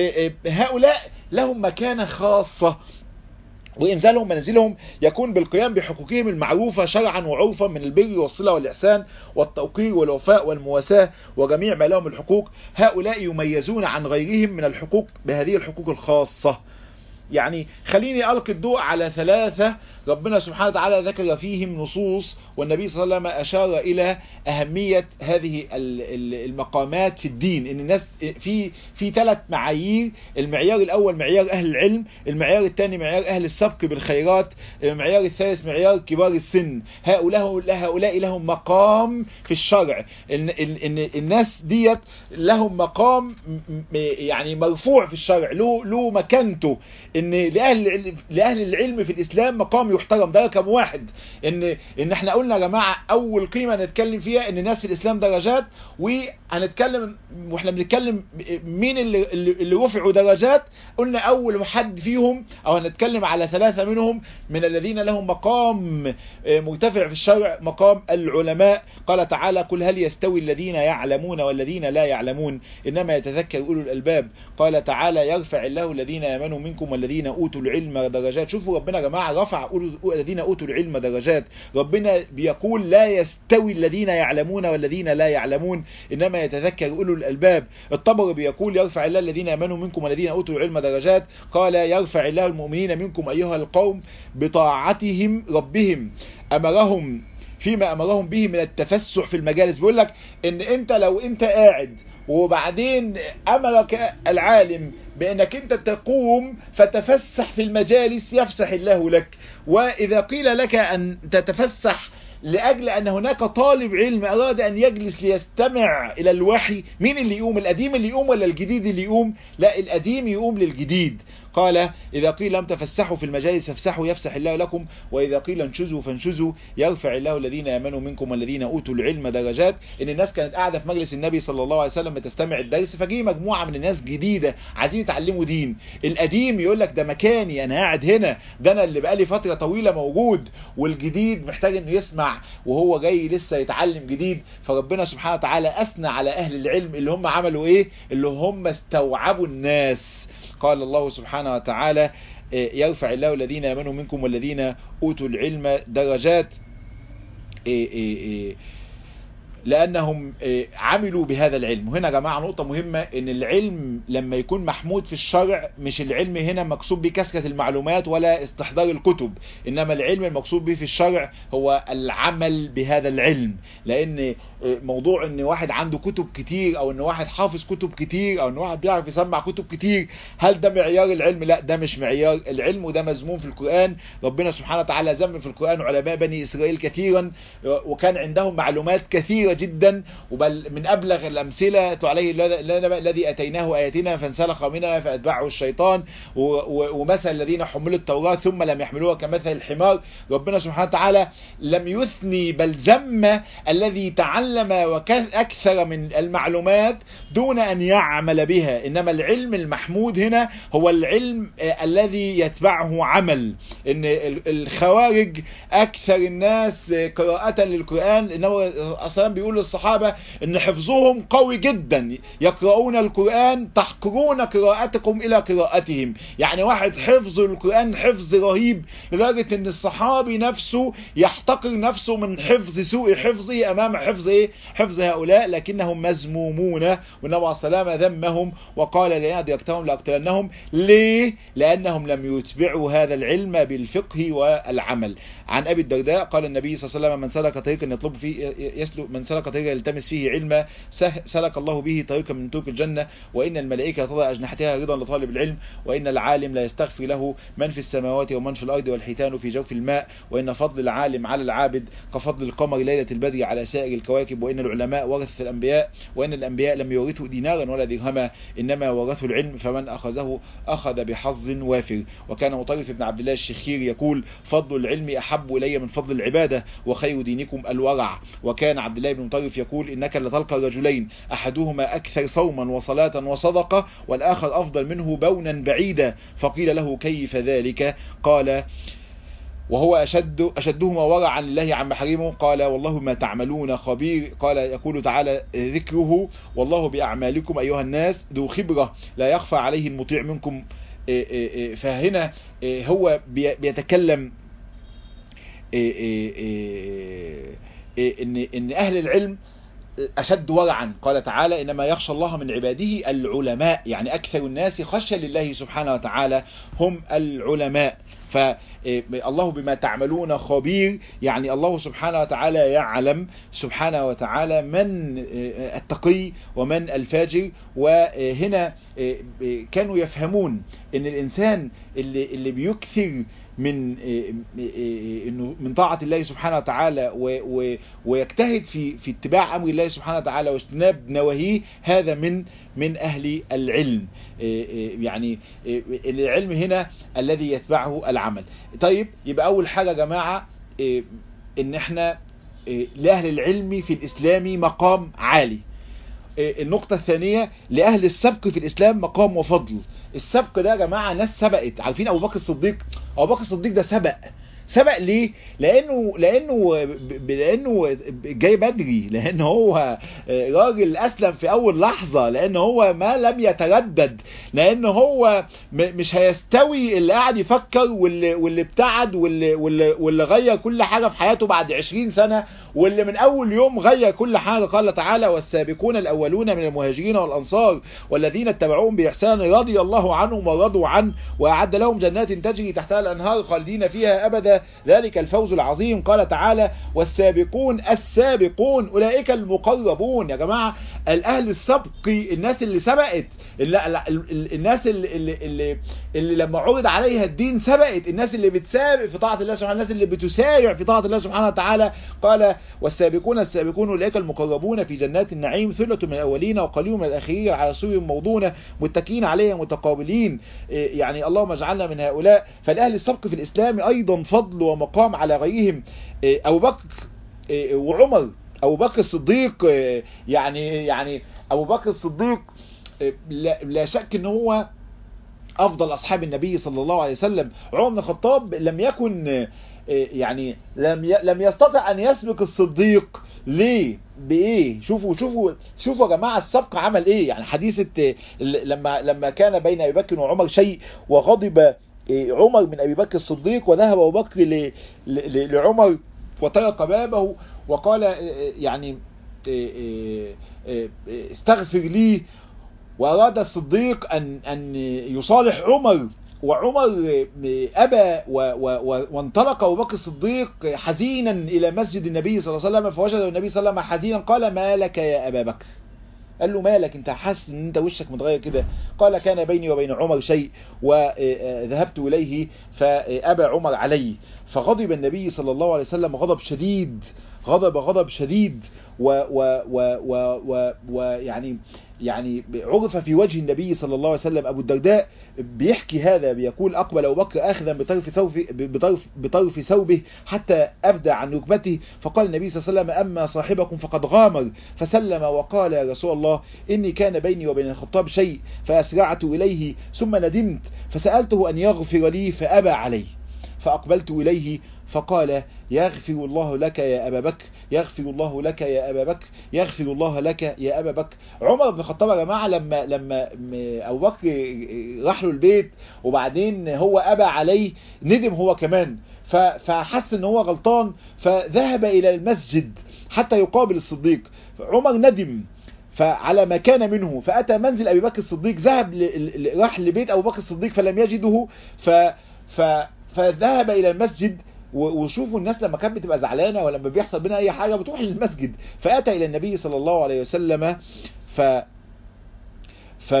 هؤلاء لهم مكانة خاصة وإنزالهم منازلهم يكون بالقيام بحقوقهم المعروفة شرعا وعرفا من البر والصلة والإحسان والتوقير والوفاء والمواساة وجميع ما لهم الحقوق هؤلاء يميزون عن غيرهم من الحقوق بهذه الحقوق الخاصة يعني خليني ألقي الضوء على ثلاثة ربنا سبحانه وتعالى ذكر فيهم نصوص والنبي صلى الله عليه وسلم أشار إلى أهمية هذه المقامات في الدين إن الناس في في ثلاث معايير المعيار الأول معيار أهل العلم المعيار الثاني معيار أهل السبق بالخيرات المعيار الثالث معيار كبار السن هؤلاء هؤلاء لهم مقام في الشرع إن, إن الناس ديت لهم مقام يعني مرفوع في الشرع له له مكانته ان لاهل العلم لاهل العلم في الاسلام مقام يحترم ده رقم واحد ان ان احنا قلنا يا جماعه اول قيمه نتكلم فيها ان الناس في الاسلام درجات وهنتكلم واحنا بنتكلم مين اللي اللي رفعوا درجات قلنا اول حد فيهم او هنتكلم على ثلاثه منهم من الذين لهم مقام مرتفع في الشرع مقام العلماء قال تعالى قل هل يستوي الذين يعلمون والذين لا يعلمون انما يتذكر اولو الالباب قال تعالى يرفع الله الذين امنوا منكم والذين اوتوا العلم درجات شوفوا ربنا يا جماعه رفع الذين اوتوا العلم درجات ربنا بيقول لا يستوي الذين يعلمون والذين لا يعلمون انما يتذكر اولو الالباب الطبري بيقول يرفع الله الذين امنوا منكم والذين اوتوا العلم درجات قال يرفع الله المؤمنين منكم ايها القوم بطاعتهم ربهم امرهم فيما امرهم به من التفسح في المجالس بيقول لك ان انت لو انت قاعد وبعدين امرك العالم بانك انت تقوم فتفسح في المجالس يفسح الله لك واذا قيل لك ان تتفسح لأجل أن هناك طالب علم أراد أن يجلس ليستمع إلى الوحي مين اللي يقوم القديم اللي يقوم ولا الجديد اللي يقوم لا القديم يقوم للجديد قال إذا قيل لم تفسحوا في المجالس فافسحوا يفسح الله لكم وإذا قيل انشزوا فانشزوا يرفع الله الذين آمنوا منكم والذين أوتوا العلم درجات إن الناس كانت قاعدة في مجلس النبي صلى الله عليه وسلم بتستمع الدرس فجي مجموعة من الناس جديدة عايزين يتعلموا دين القديم يقول لك ده مكاني أنا قاعد هنا ده أنا اللي بقالي فترة طويلة موجود والجديد محتاج إنه يسمع وهو جاي لسه يتعلم جديد فربنا سبحانه وتعالى أثنى على أهل العلم اللي هم عملوا إيه اللي هم استوعبوا الناس قال الله سبحانه وتعالى يرفع الله الذين آمنوا منكم والذين أوتوا العلم درجات لأنهم عملوا بهذا العلم وهنا يا جماعة نقطة مهمة ان العلم لما يكون محمود في الشرع مش العلم هنا مقصود به كثرة المعلومات ولا استحضار الكتب انما العلم المقصود به في الشرع هو العمل بهذا العلم لان موضوع ان واحد عنده كتب كتير او ان واحد حافظ كتب كتير او ان واحد بيعرف يسمع كتب كتير هل ده معيار العلم لا ده مش معيار العلم وده مذموم في القرآن ربنا سبحانه وتعالى ذم في القرآن علماء بني اسرائيل كثيرا وكان عندهم معلومات كثيرة جدا وبل من ابلغ الامثله عليه الذي اتيناه اياتنا فانسلخ منها فاتبعه الشيطان ومثل الذين حملوا التوراه ثم لم يحملوها كمثل الحمار ربنا سبحانه وتعالى لم يثني بل ذم الذي تعلم اكثر من المعلومات دون ان يعمل بها انما العلم المحمود هنا هو العلم الذي يتبعه عمل ان الخوارج اكثر الناس قراءه للقران انه اصلا بيقول للصحابة ان حفظهم قوي جدا يقرؤون القرآن تحقرون قراءتكم الى قراءتهم يعني واحد حفظ القرآن حفظ رهيب لدرجة ان الصحابي نفسه يحتقر نفسه من حفظ سوء حفظه امام حفظ ايه حفظ هؤلاء لكنهم مذمومون والنبي عليه السلام ذمهم وقال لئن ادركتهم لاقتلنهم ليه لانهم لم يتبعوا هذا العلم بالفقه والعمل عن ابي الدرداء قال النبي صلى الله عليه وسلم من سلك طريقا يطلب فيه يسلك من سلك طريقا يلتمس فيه علما سلك الله به طريقا من طرق الجنة وإن الملائكة تضع أجنحتها رضا لطالب العلم وإن العالم لا يستغفر له من في السماوات ومن في الأرض والحيتان في جوف الماء وإن فضل العالم على العابد كفضل القمر ليلة البدر على سائر الكواكب وإن العلماء ورثة الأنبياء وإن الأنبياء لم يورثوا دينارا ولا درهما إنما ورثوا العلم فمن أخذه أخذ بحظ وافر وكان مطرف بن عبد الله الشخير يقول فضل العلم أحب إلي من فضل العبادة وخير دينكم الورع وكان عبد الله بن مطرف يقول إنك لتلقى رجلين أحدهما أكثر صوما وصلاة وصدقة والآخر أفضل منه بونا بعيدا فقيل له كيف ذلك قال وهو أشد أشدهما ورعا لله عن محرمه قال والله ما تعملون خبير قال يقول تعالى ذكره والله بأعمالكم أيها الناس ذو خبرة لا يخفى عليه المطيع منكم فهنا هو بيتكلم ان ان اهل العلم اشد ورعا قال تعالى انما يخشى الله من عباده العلماء يعني اكثر الناس خشيه لله سبحانه وتعالى هم العلماء فالله بما تعملون خبير يعني الله سبحانه وتعالى يعلم سبحانه وتعالى من التقي ومن الفاجر وهنا كانوا يفهمون ان الانسان اللي, اللي بيكثر من انه من طاعه الله سبحانه وتعالى ويجتهد في في اتباع امر الله سبحانه وتعالى واجتناب نواهيه هذا من من اهل العلم يعني العلم هنا الذي يتبعه العمل طيب يبقى اول حاجه يا جماعه ان احنا لاهل العلم في الاسلام مقام عالي النقطة الثانية لأهل السبق في الإسلام مقام وفضل السبق ده يا جماعة ناس سبقت عارفين أبو بكر الصديق أبو بكر الصديق ده سبق سبق ليه لانه لانه لانه جاي بدري لان هو راجل اسلم في اول لحظة لان هو ما لم يتردد لان هو مش هيستوي اللي قاعد يفكر واللي واللي ابتعد واللي واللي, واللي غير كل حاجة في حياته بعد 20 سنة واللي من اول يوم غير كل حاجة قال تعالى والسابقون الاولون من المهاجرين والانصار والذين اتبعوهم باحسان رضي الله عنهم ورضوا عنه واعد لهم جنات تجري تحتها الانهار خالدين فيها ابدا ذلك الفوز العظيم قال تعالى والسابقون السابقون أولئك المقربون يا جماعة الأهل السبق الناس اللي سبقت الناس اللي, اللي, اللي, اللي لما عرض عليها الدين سبقت الناس اللي بتسابق في طاعة الله سبحانه الناس اللي بتسارع في طاعة الله سبحانه وتعالى قال والسابقون السابقون أولئك المقربون في جنات النعيم ثلة من الأولين وقليل من الآخرين على سور موضونة متكئين عليها متقابلين يعني اللهم اجعلنا من هؤلاء فالأهل السبق في الإسلام أيضا فضل ومقام على غيرهم أبو بكر وعمر أبو بكر الصديق يعني يعني أبو بكر الصديق لا شك ان هو افضل اصحاب النبي صلى الله عليه وسلم عمر بن الخطاب لم يكن يعني لم لم يستطع ان يسبق الصديق ليه بايه شوفوا شوفوا شوفوا يا جماعه السبق عمل ايه يعني حديثه لما لما كان بين ابي بكر وعمر شيء وغضب عمر من ابي بكر الصديق وذهب ابو بكر لعمر وطرق بابه وقال يعني استغفر لي وأراد الصديق أن أن يصالح عمر وعمر أبى وانطلق أبو بكر الصديق حزينا إلى مسجد النبي صلى الله عليه وسلم فوجد النبي صلى الله عليه وسلم حزينا قال ما لك يا أبا بكر قال له مالك انت حاسس ان انت وشك متغير كده قال كان بيني وبين عمر شيء وذهبت اليه فابى عمر علي فغضب النبي صلى الله عليه وسلم غضب شديد غضب غضب شديد و و و و و ويعني يعني عرف في وجه النبي صلى الله عليه وسلم ابو الدرداء بيحكي هذا بيقول اقبل ابو بكر اخذا بطرف ثوبه بطرف بطرف ثوبه حتى ابدى عن ركبته فقال النبي صلى الله عليه وسلم اما صاحبكم فقد غامر فسلم وقال يا رسول الله اني كان بيني وبين الخطاب شيء فاسرعت اليه ثم ندمت فسالته ان يغفر لي فابى علي فاقبلت اليه فقال يغفر الله لك يا أبا بكر يغفر الله لك يا أبا بكر يغفر الله لك يا أبا بكر عمر بن الخطاب يا جماعة لما لما أبو بكر راح له البيت وبعدين هو أبى عليه ندم هو كمان فحس ان هو غلطان فذهب إلى المسجد حتى يقابل الصديق عمر ندم فعلى ما كان منه فأتى منزل أبي بكر الصديق ذهب راح لبيت أبو بكر الصديق فلم يجده ف ف فذهب إلى المسجد وشوفوا الناس لما كانت بتبقى زعلانة ولما بيحصل بينها اي حاجة بتروح للمسجد فاتى الى النبي صلى الله عليه وسلم ف ف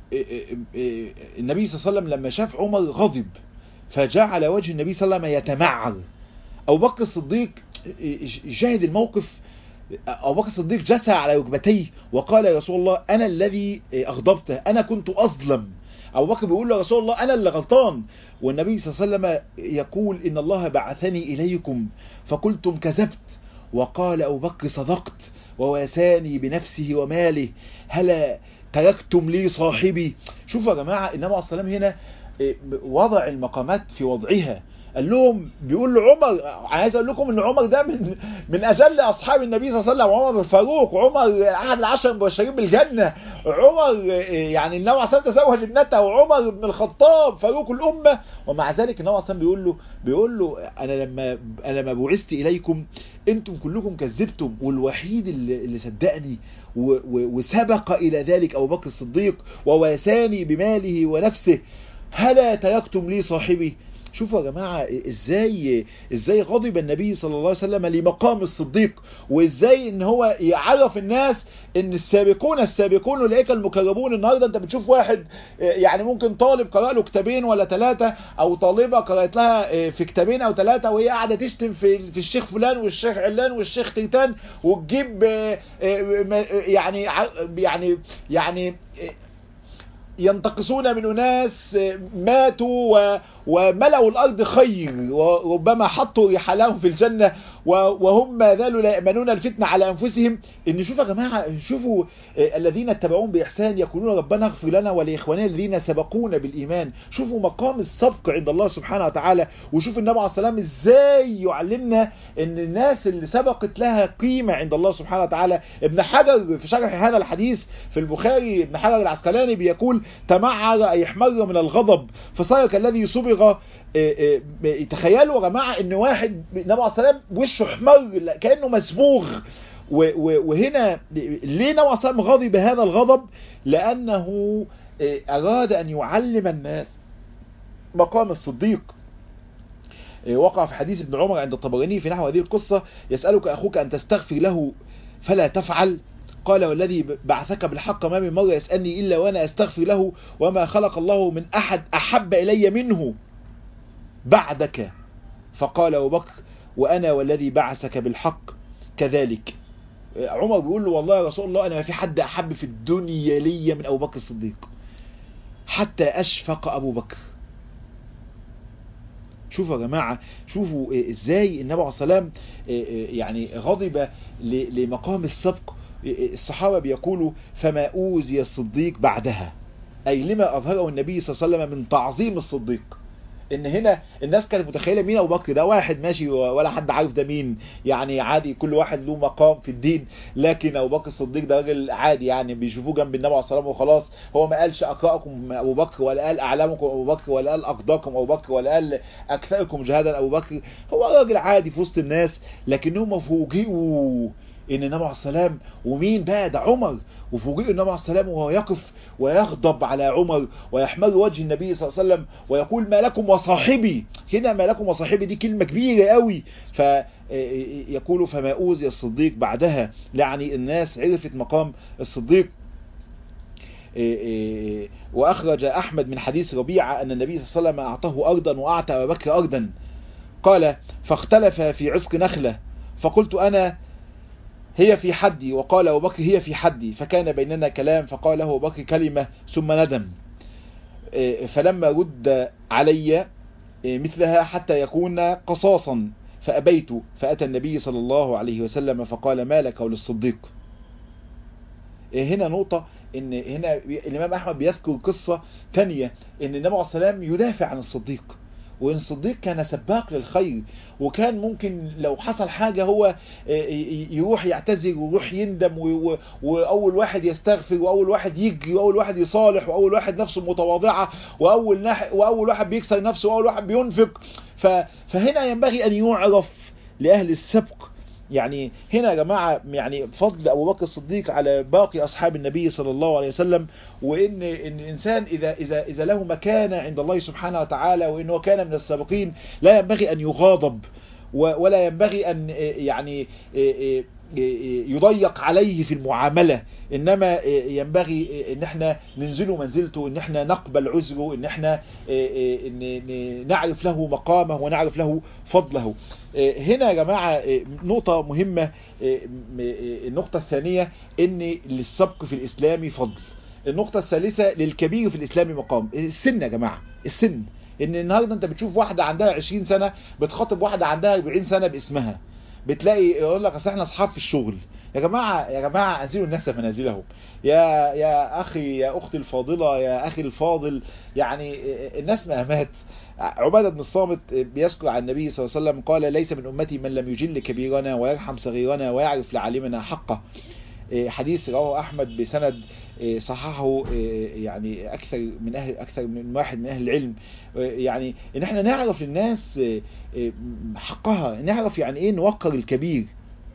النبي صلى الله عليه وسلم لما شاف عمر غضب فجعل وجه النبي صلى الله عليه وسلم يتمعر ابو بكر الصديق شاهد الموقف ابو بكر الصديق جثى على ركبتيه وقال يا رسول الله انا الذي اغضبته انا كنت اظلم ابو بكر بيقول له يا رسول الله انا اللي غلطان والنبي صلى الله عليه وسلم يقول ان الله بعثني اليكم فقلتم كذبت وقال ابو بكر صدقت وواساني بنفسه وماله هلا تركتم لي صاحبي شوفوا يا جماعه النبي عليه الصلاه والسلام هنا وضع المقامات في وضعها قال لهم بيقول لعمر عايز اقول لكم ان عمر ده من من اجل اصحاب النبي صلى الله عليه وسلم عمر الفاروق عمر احد العشر المبشرين بالجنه عمر يعني النبي عليه تزوج ابنته وعمر بن الخطاب فاروق الامه ومع ذلك النبي عليه بيقول له بيقول له انا لما انا لما بعثت اليكم انتم كلكم كذبتم والوحيد اللي, اللي صدقني وسبق الى ذلك ابو بكر الصديق وواساني بماله ونفسه هلا تركتم لي صاحبي شوفوا يا جماعة ازاي ازاي غضب النبي صلى الله عليه وسلم لمقام الصديق وازاي ان هو يعرف الناس ان السابقون السابقون اولئك المقربون النهارده انت بتشوف واحد يعني ممكن طالب قرأ له كتابين ولا ثلاثة او طالبة قرأت لها في كتابين او ثلاثة وهي قاعدة تشتم في في الشيخ فلان والشيخ علان والشيخ تيتان وتجيب يعني يعني يعني ينتقصون من أناس ماتوا وملأوا الأرض خير وربما حطوا رحالهم في الجنة وهم ما زالوا لا يأمنون الفتنة على أنفسهم إن شوفوا يا جماعة شوفوا الذين اتبعون بإحسان يقولون ربنا اغفر لنا ولإخواننا الذين سبقونا بالإيمان شوفوا مقام السبق عند الله سبحانه وتعالى وشوف النبي عليه السلام إزاي يعلمنا إن الناس اللي سبقت لها قيمة عند الله سبحانه وتعالى ابن حجر في شرح هذا الحديث في البخاري ابن حجر العسقلاني بيقول تمعر أي احمر من الغضب فصار كالذي صبغ تخيلوا يا جماعة ان واحد النبي عليه السلام وشه احمر كأنه مسبوغ وهنا ليه النبي عليه السلام غضب بهذا الغضب لأنه أراد أن يعلم الناس مقام الصديق وقع في حديث ابن عمر عند الطبراني في نحو هذه القصة يسألك أخوك أن تستغفر له فلا تفعل قال والذي بعثك بالحق ما من مرة يسألني إلا وأنا أستغفر له وما خلق الله من أحد أحب إلي منه بعدك فقال أبو بكر وأنا والذي بعثك بالحق كذلك عمر بيقول له والله يا رسول الله أنا ما في حد أحب في الدنيا لي من أبو بكر الصديق حتى أشفق أبو بكر شوفوا يا جماعة شوفوا ازاي النبي عليه السلام يعني غضب لمقام السبق الصحابة بيقولوا فما أوذي الصديق بعدها أي لما أظهره النبي صلى الله عليه وسلم من تعظيم الصديق ان هنا الناس كانت متخيله مين ابو بكر ده واحد ماشي ولا حد عارف ده مين يعني عادي كل واحد له مقام في الدين لكن ابو بكر الصديق ده راجل عادي يعني بيشوفوه جنب النبي عليه الصلاه والسلام وخلاص هو ما قالش اقراكم ابو بكر ولا قال اعلمكم ابو بكر ولا قال اقداكم ابو بكر ولا قال اكثركم جهادا ابو بكر هو راجل عادي في وسط الناس لكنهم فوجئوا ان النبي عليه السلام ومين بقى ده عمر وفوجئوا النبي عليه السلام وهو يقف ويغضب على عمر ويحمل وجه النبي صلى الله عليه وسلم ويقول ما لكم وصاحبي هنا ما لكم وصاحبي دي كلمة كبيرة قوي فيقول فما أوذي الصديق بعدها يعني الناس عرفت مقام الصديق وأخرج أحمد من حديث ربيعة أن النبي صلى الله عليه وسلم أعطاه أرضا وأعطى أبا بكر أرضا قال فاختلف في عسق نخلة فقلت أنا هي في حدي وقال أبو بكر هي في حدي فكان بيننا كلام فقال له أبو بكر كلمة ثم ندم فلما رد علي مثلها حتى يكون قصاصا فأبيت فأتى النبي صلى الله عليه وسلم فقال ما لك وللصديق هنا نقطة ان هنا الامام احمد بيذكر قصة تانية ان النبي عليه السلام يدافع عن الصديق وان الصديق كان سباق للخير وكان ممكن لو حصل حاجة هو يروح يعتذر ويروح يندم واول واحد يستغفر واول واحد يجري واول واحد يصالح واول واحد نفسه متواضعة واول نح واول واحد بيكسر نفسه واول واحد بينفق فهنا ينبغي ان يعرف لاهل السبق يعني هنا يا جماعة يعني فضل أبو بكر الصديق على باقي أصحاب النبي صلى الله عليه وسلم وإن إن الإنسان إذا إذا إذا له مكانة عند الله سبحانه وتعالى وإنه كان من السابقين لا ينبغي أن يغاضب ولا ينبغي أن يعني يضيق عليه في المعاملة انما ينبغي ان احنا ننزله منزلته ان احنا نقبل عذره ان احنا نعرف له مقامه ونعرف له فضله هنا يا جماعة نقطة مهمة النقطة الثانية ان للسبق في الاسلام فضل النقطة الثالثة للكبير في الاسلام مقام السن يا جماعة السن ان النهاردة انت بتشوف واحدة عندها 20 سنة بتخاطب واحدة عندها 40 سنة باسمها بتلاقي يقول لك اصل احنا اصحاب في الشغل يا جماعة يا جماعة انزلوا الناس في منازلهم يا يا اخي يا اختي الفاضلة يا اخي الفاضل يعني الناس مهمات عبادة بن الصامت بيذكر عن النبي صلى الله عليه وسلم قال ليس من امتي من لم يجل كبيرنا ويرحم صغيرنا ويعرف لعالمنا حقه حديث رواه احمد بسند صححه يعني اكثر من اهل اكثر من واحد من اهل العلم يعني ان احنا نعرف للناس حقها نعرف يعني ايه نوقر الكبير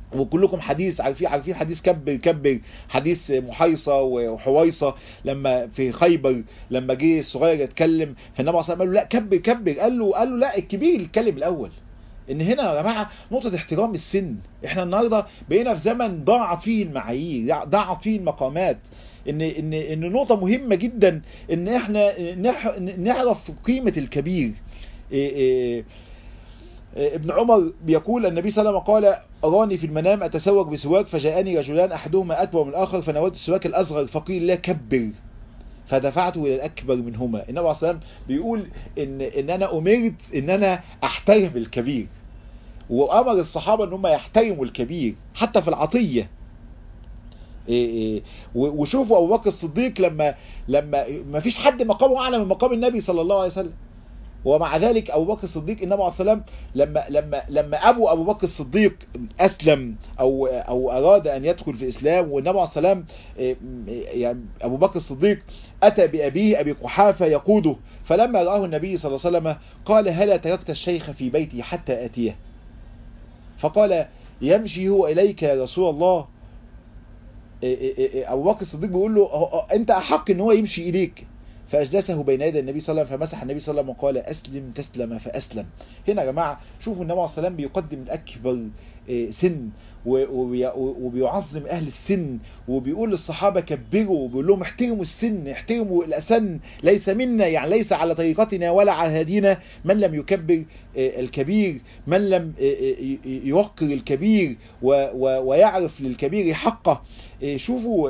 وكلكم حديث عارفين عارفين حديث كبر كبر حديث محيصه وحويصه لما في خيبر لما جه الصغير يتكلم فالنبي صلى الله عليه وسلم قال له لا كبر كبر قال له قال له لا الكبير يتكلم الاول ان هنا يا جماعه نقطه احترام السن احنا النهارده بقينا في زمن ضاعت فيه المعايير ضاعت فيه المقامات ان ان ان نقطه مهمه جدا ان احنا نعرف قيمه الكبير إيه إيه ابن عمر بيقول النبي صلى الله عليه وسلم قال أراني في المنام أتسوق بسواك فجاءني رجلان أحدهما أكبر من الآخر فناولت السواك الأصغر فقيل لا كبر فدفعته إلى الأكبر منهما النبي عليه الصلاة والسلام بيقول إن, إن أنا أمرت إن أنا أحترم الكبير وأمر الصحابة إن هم يحترموا الكبير حتى في العطية إيه إيه وشوفوا أبو بكر الصديق لما لما ما فيش حد مقامه أعلى من مقام النبي صلى الله عليه وسلم ومع ذلك ابو بكر الصديق النبي عليه السلام لما لما لما ابو ابو بكر الصديق اسلم او او اراد ان يدخل في الاسلام والنبي عليه السلام يعني ابو بكر الصديق اتى بابيه ابي قحافه يقوده فلما راه النبي صلى الله عليه وسلم قال هلا تركت الشيخ في بيتي حتى اتيه فقال يمشي هو اليك يا رسول الله ابو بكر الصديق بيقول له انت احق ان هو يمشي اليك فأجلسه بين يدي النبي صلى الله عليه وسلم فمسح النبي صلى الله عليه وسلم وقال أسلم تسلم فأسلم هنا يا جماعة شوفوا النبي عليه الصلاة والسلام بيقدم الأكبر سن وبيعظم أهل السن وبيقول للصحابة كبروا وبيقول لهم احترموا السن احترموا الأسن ليس منا يعني ليس على طريقتنا ولا على هدينا من لم يكبر الكبير من لم يوقر الكبير ويعرف للكبير حقه شوفوا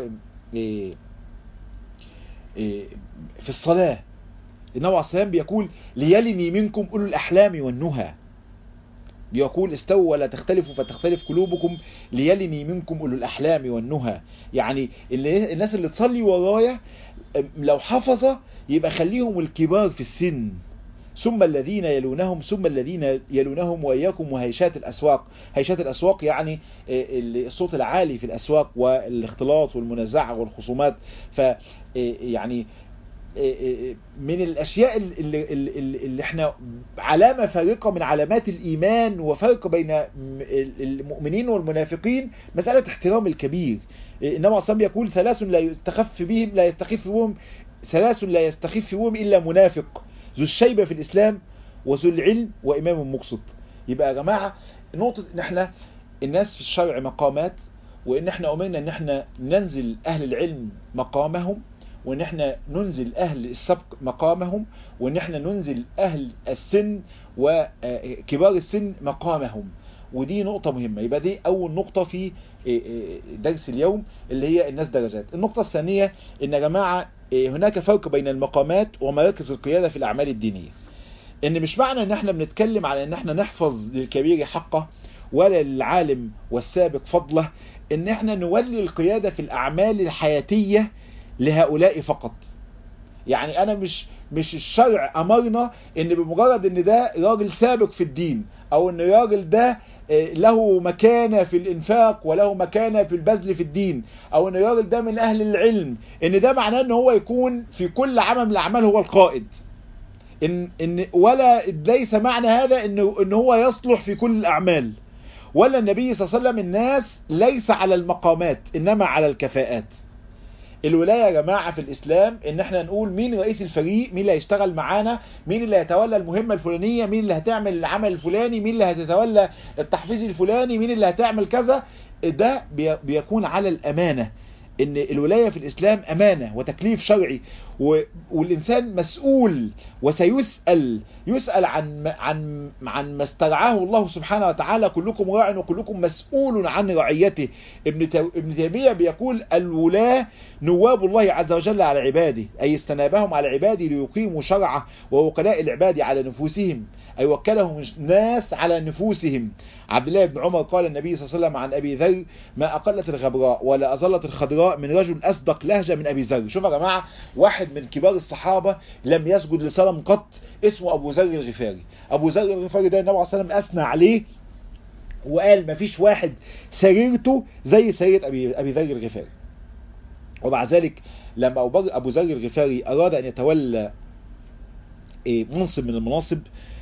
في الصلاة النبي عليه السلام بيقول ليلني منكم أولو الأحلام والنهى بيقول استووا ولا تختلفوا فتختلف قلوبكم ليلني منكم أولو الأحلام والنهى يعني اللي الناس اللي تصلي ورايا لو حفظ يبقى خليهم الكبار في السن ثم الذين يلونهم ثم الذين يلونهم وإياكم وهيشات الأسواق هيشات الأسواق يعني الصوت العالي في الأسواق والاختلاط والمنازعة والخصومات ف يعني من الأشياء اللي, اللي, اللي احنا علامة فارقة من علامات الإيمان وفرق بين المؤمنين والمنافقين مسألة احترام الكبير إنما أصلا يقول ثلاث لا يستخف بهم لا يستخف بهم ثلاث لا يستخف بهم إلا منافق ذو الشيبة في الإسلام وذو العلم وإمام مقصد يبقى يا جماعة نقطة إن احنا الناس في الشرع مقامات وإن احنا أمرنا إن احنا ننزل أهل العلم مقامهم وإن احنا ننزل أهل السبق مقامهم وإن احنا ننزل أهل السن وكبار السن مقامهم ودي نقطة مهمة يبقى دي أول نقطة في درس اليوم اللي هي الناس درجات النقطة الثانية إن يا جماعة هناك فرق بين المقامات ومراكز القيادة في الأعمال الدينية إن مش معنى إن احنا بنتكلم على إن احنا نحفظ للكبير حقه ولا للعالم والسابق فضله إن احنا نولي القيادة في الأعمال الحياتية لهؤلاء فقط يعني انا مش مش الشرع امرنا ان بمجرد ان ده راجل سابق في الدين او ان الراجل ده له مكانة في الانفاق وله مكانة في البذل في الدين او ان الراجل ده من اهل العلم ان ده معناه ان هو يكون في كل عمل من الاعمال هو القائد ان ان ولا ليس معنى هذا ان ان هو يصلح في كل الاعمال ولا النبي صلى الله عليه وسلم الناس ليس على المقامات انما على الكفاءات الولاية يا جماعة في الإسلام إن احنا نقول مين رئيس الفريق مين اللي هيشتغل معانا مين اللي هيتولى المهمة الفلانية مين اللي هتعمل العمل الفلاني مين اللي هتتولى التحفيز الفلاني مين اللي هتعمل كذا ده بيكون على الأمانة ان الولاية في الاسلام امانة وتكليف شرعي والانسان مسؤول وسيسأل يسأل عن عن عن ما استرعاه الله سبحانه وتعالى كلكم راع وكلكم مسؤول عن رعيته ابن ابن تيمية بيقول الولاة نواب الله عز وجل على عباده اي استنابهم على عباده ليقيموا شرعه ووكلاء العباد على نفوسهم أي وكلهم ناس على نفوسهم عبد الله بن عمر قال النبي صلى الله عليه وسلم عن أبي ذر ما أقلت الغبراء ولا أظلت الخضراء من رجل أصدق لهجة من أبي ذر شوف يا جماعة واحد من كبار الصحابة لم يسجد لصنم قط اسمه أبو ذر الغفاري أبو ذر الغفاري ده النبي عليه الصلاة والسلام أثنى عليه وقال ما فيش واحد سريرته زي سريرة أبي, أبي ذر الغفاري ومع ذلك لما أبو ذر الغفاري أراد أن يتولى منصب من المناصب النبي عليه الصلاة والسلام قال إنها أمانة وإني أراك ضعيف وإني أراك ضعيف فاستعن بالله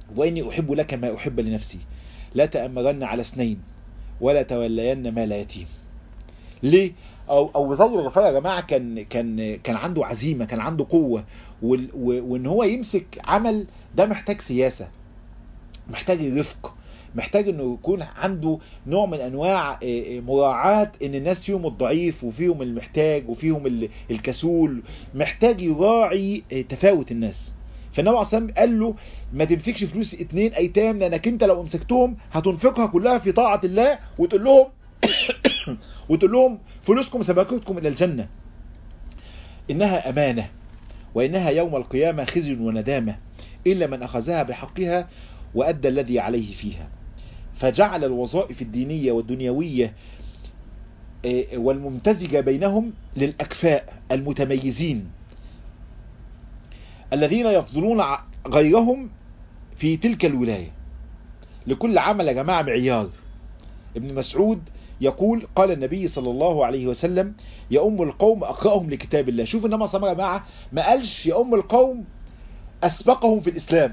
وإني أحب لك ما أحب لنفسي لا تأمرن على اثنين ولا تولين مال يتيم ليه او او زي الغفار يا جماعه كان كان كان عنده عزيمه كان عنده قوه وال- و- وان هو يمسك عمل ده محتاج سياسه محتاج رفق محتاج انه يكون عنده نوع من انواع آه، آه، مراعاة ان الناس فيهم الضعيف وفيهم المحتاج وفيهم ال- الكسول محتاج يراعي آه، تفاوت الناس فالنبي عليه الصلاه والسلام قال له ما تمسكش فلوس اتنين ايتام لانك انت لو امسكتهم هتنفقها كلها في طاعة الله وتقول لهم وتقول لهم فلوسكم سبقتكم الى الجنة انها امانة وانها يوم القيامة خزي وندامة الا من اخذها بحقها وادى الذي عليه فيها فجعل الوظائف الدينية والدنيوية آه، والممتزجة بينهم للأكفاء المتميزين الذين يفضلون ع- غيرهم في تلك الولاية لكل عمل يا جماعة معيار ابن مسعود يقول قال النبي صلى الله عليه وسلم يا أم القوم أقرأهم لكتاب الله شوف إنما صلى يا جماعة ما قالش يا أم القوم أسبقهم في الإسلام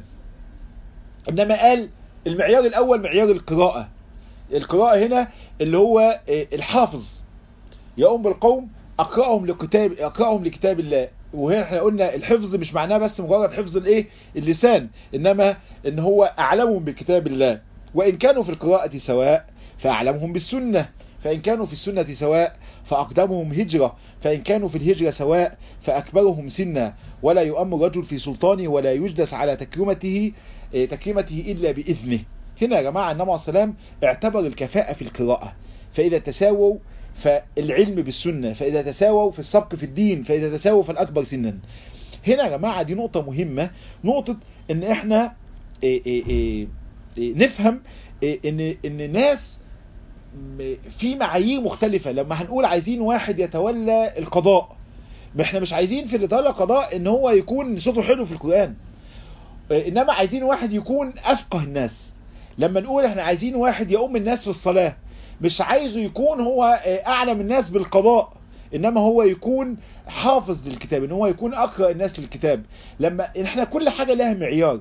إنما قال المعيار الأول معيار القراءة القراءة هنا اللي هو آه، الحافظ يا أم القوم أقرأهم لكتاب أقرأهم لكتاب الله وهنا احنا قلنا الحفظ مش معناه بس مجرد حفظ الايه اللسان انما ان هو اعلمهم بكتاب الله وان كانوا في القراءة سواء فاعلمهم بالسنة فان كانوا في السنة سواء فاقدمهم هجرة فان كانوا في الهجرة سواء فاكبرهم سنا ولا يؤم رجل في سلطانه ولا يجلس على تكريمته اه، تكريمته الا باذنه هنا يا جماعة النبي عليه السلام اعتبر الكفاءة في القراءة فاذا تساووا فالعلم بالسنة فإذا تساووا في السبق في الدين فإذا تساووا فالأكبر سنا هنا يا جماعة دي نقطة مهمة نقطة ان احنا إيه إيه إيه إيه نفهم إيه ان ان الناس م- في معايير مختلفة لما هنقول عايزين واحد يتولى القضاء ما احنا مش عايزين في اللي يتولى القضاء ان هو يكون صوته حلو في القرآن إيه انما عايزين واحد يكون افقه الناس لما نقول احنا عايزين واحد يؤم الناس في الصلاة مش عايزه يكون هو آه، اعلم الناس بالقضاء انما هو يكون حافظ للكتاب ان هو يكون اقرأ الناس للكتاب لما احنا كل حاجة لها معيار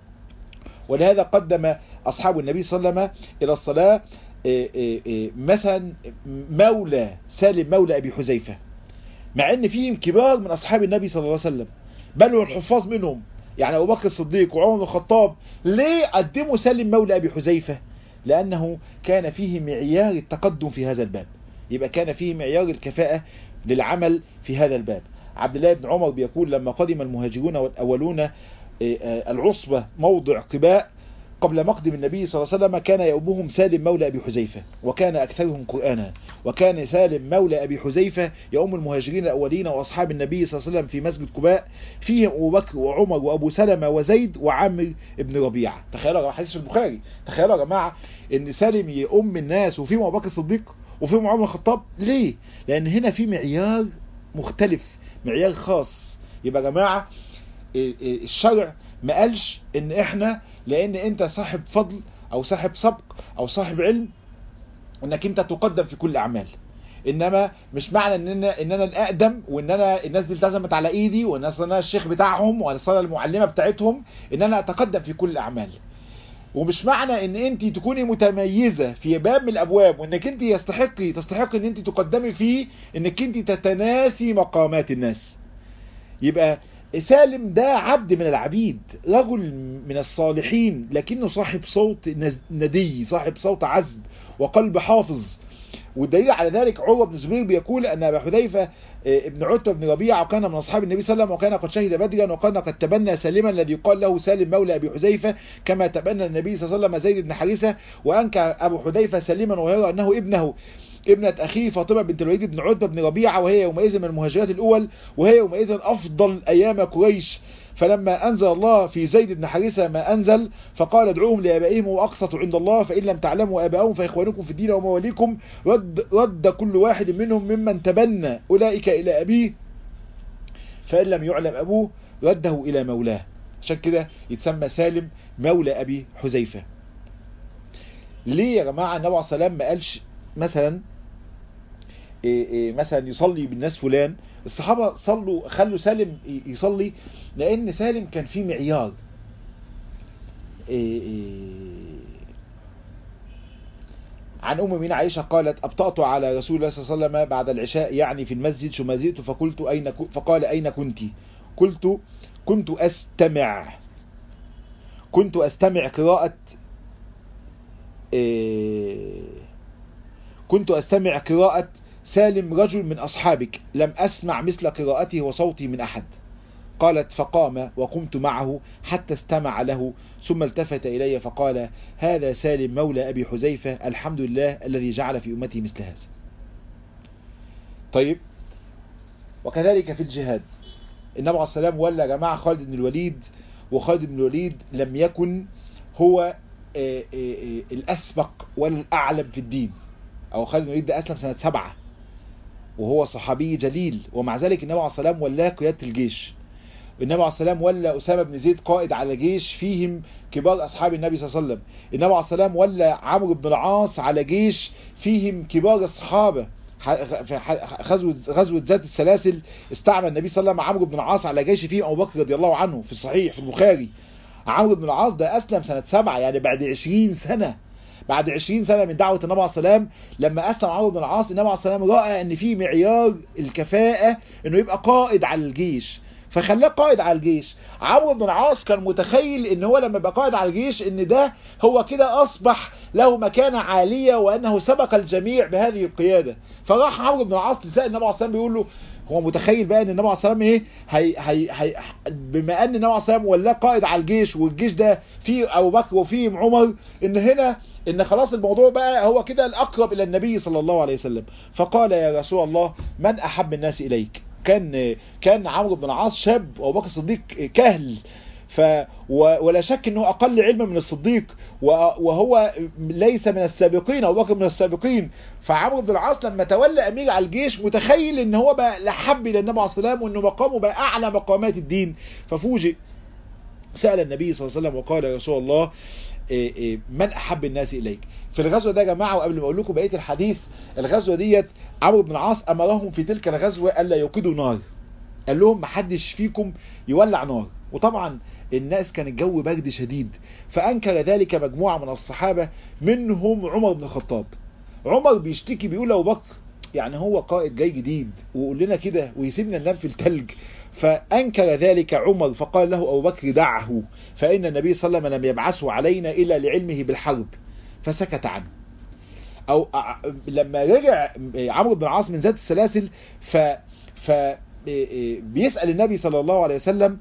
ولهذا قدم اصحاب النبي صلى الله عليه وسلم الى الصلاة آه، آه، آه، مثلا مولى سالم مولى ابي حذيفة مع ان فيهم كبار من اصحاب النبي صلى الله عليه وسلم بل والحفاظ منهم يعني ابو بكر الصديق وعمر بن الخطاب ليه قدموا سالم مولى ابي حذيفه لانه كان فيه معيار التقدم في هذا الباب يبقى كان فيه معيار الكفاءه للعمل في هذا الباب عبد الله بن عمر بيقول لما قدم المهاجرون والاولون آه، آه، العصبه موضع قباء قبل مقدم النبي صلى الله عليه وسلم كان يؤمهم سالم مولى أبي حذيفة وكان أكثرهم قرآنا وكان سالم مولى أبي حذيفة يؤم المهاجرين الأولين وأصحاب النبي صلى الله عليه وسلم في مسجد قباء فيهم أبو بكر وعمر وأبو سلمة وزيد وعامر بن ربيعة تخيلوا يا جماعة حديث في البخاري تخيلوا يا جماعة إن سالم يؤم الناس وفيهم أبو بكر الصديق وفيهم عمر بن الخطاب ليه؟ لأن هنا في معيار مختلف معيار خاص يبقى يا جماعة إيه إيه الشرع ما قالش ان احنا لان انت صاحب فضل او صاحب سبق او صاحب علم انك انت تقدم في كل الاعمال انما مش معنى ان انا ان انا الاقدم وان انا الناس دي التزمت على ايدي والناس انا الشيخ بتاعهم وانا صار المعلمه بتاعتهم ان انا اتقدم في كل الاعمال ومش معنى ان انت تكوني متميزة في باب من الابواب وانك انت يستحقي تستحقي ان انت تقدمي فيه انك انت تتناسي مقامات الناس يبقى سالم ده عبد من العبيد رجل من الصالحين لكنه صاحب صوت ندي صاحب صوت عذب وقلب حافظ والدليل على ذلك عروة بن الزبير بيقول أن أبا حذيفة ابن عتبة بن ربيعة وكان من أصحاب النبي صلى الله عليه وسلم وكان قد شهد بدرا وكان قد تبنى سالما الذي يقال له سالم مولى أبي حذيفة كما تبنى النبي صلى الله عليه وسلم زيد بن حارثة وأنكى أبو حذيفة سالما ويرى أنه ابنه ابنة أخيه فاطمة بنت الوليد بن عتبة بن ربيعة وهي يومئذ من المهاجرات الأول وهي يومئذ أفضل أيام قريش فلما أنزل الله في زيد بن حارثة ما أنزل فقال ادعوهم لآبائهم وأقسطوا عند الله فإن لم تعلموا آباءهم فإخوانكم في الدين ومواليكم رد, رد كل واحد منهم ممن تبنى أولئك إلى أبيه فإن لم يعلم أبوه رده إلى مولاه عشان كده يتسمى سالم مولى أبي حذيفة ليه يا جماعة النبي عليه الصلاة والسلام ما قالش مثلا إيه إيه مثلا يصلي بالناس فلان الصحابة صلوا خلوا سالم يصلي لان سالم كان فيه معيار إيه إيه عن أم من عائشة قالت أبطأت على رسول الله صلى الله عليه وسلم بعد العشاء يعني في المسجد ثم جئت فقلت أين ك... فقال أين كنت قلت كنت أستمع كنت أستمع قراءة إيه كنت أستمع قراءة سالم رجل من أصحابك لم أسمع مثل قراءته وصوته من أحد قالت فقام وقمت معه حتى استمع له ثم التفت إلي فقال هذا سالم مولى أبي حذيفة الحمد لله الذي جعل في أمتي مثل هذا طيب وكذلك في الجهاد النبي عليه السلام ولا جماعة خالد بن الوليد وخالد بن الوليد لم يكن هو الأسبق ولا الأعلم في الدين أو خالد بن الوليد ده أسلم سنة سبعة وهو صحابي جليل ومع ذلك النبي عليه السلام ولاه قيادة الجيش النبي عليه السلام ولا أسامة بن زيد قائد على جيش فيهم كبار أصحاب النبي صلى الله عليه وسلم النبي عليه السلام ولا عمرو بن العاص على جيش فيهم كبار الصحابة في غزوة غزوة ذات السلاسل استعمل النبي صلى الله عليه وسلم عمرو بن العاص على جيش فيه أبو بكر رضي الله عنه في الصحيح في البخاري عمرو بن العاص ده أسلم سنة سبعة يعني بعد 20 سنة بعد 20 سنة من دعوة النبي عليه السلام لما أسلم عمرو بن العاص النبي عليه السلام رأى أن في معيار الكفاءة أنه يبقى قائد على الجيش فخلاه قائد على الجيش عمرو بن العاص كان متخيل ان هو لما يبقى قائد على الجيش ان ده هو كده اصبح له مكانة عالية وانه سبق الجميع بهذه القيادة فراح عمرو بن العاص لسائل النبي عليه السلام بيقول له هو متخيل بقى ان النبي عليه السلام ايه هي هي هي بما ان النبي عليه السلام ولاه قائد على الجيش والجيش ده فيه ابو بكر وفيه عمر ان هنا ان خلاص الموضوع بقى هو كده الاقرب الى النبي صلى الله عليه وسلم فقال يا رسول الله من احب الناس اليك كان كان عمرو بن العاص شاب وابو بكر الصديق كهل ف ولا شك انه اقل علما من الصديق وهو ليس من السابقين ابو بكر من السابقين فعمرو بن العاص لما تولى امير على الجيش متخيل ان هو بقى لحب الى النبي عليه السلام وانه مقامه بقى اعلى مقامات الدين ففوجئ سال النبي صلى الله عليه وسلم وقال يا رسول الله من احب الناس اليك في الغزوه ده يا جماعه وقبل ما اقول لكم بقيه الحديث الغزوه ديت عمرو بن العاص امرهم في تلك الغزوه الا يوقدوا نار قال لهم محدش فيكم يولع نار وطبعا الناس كان الجو برد شديد فانكر ذلك مجموعه من الصحابه منهم عمر بن الخطاب عمر بيشتكي بيقول ابو بكر يعني هو قائد جاي جديد ويقول لنا كده ويسيبنا ننام في التلج فأنكر ذلك عمر فقال له أبو بكر دعه فإن النبي صلى الله عليه وسلم لم يبعثه علينا إلا لعلمه بالحرب فسكت عنه أو لما رجع عمرو بن العاص من ذات السلاسل ف ف بيسأل النبي صلى الله عليه وسلم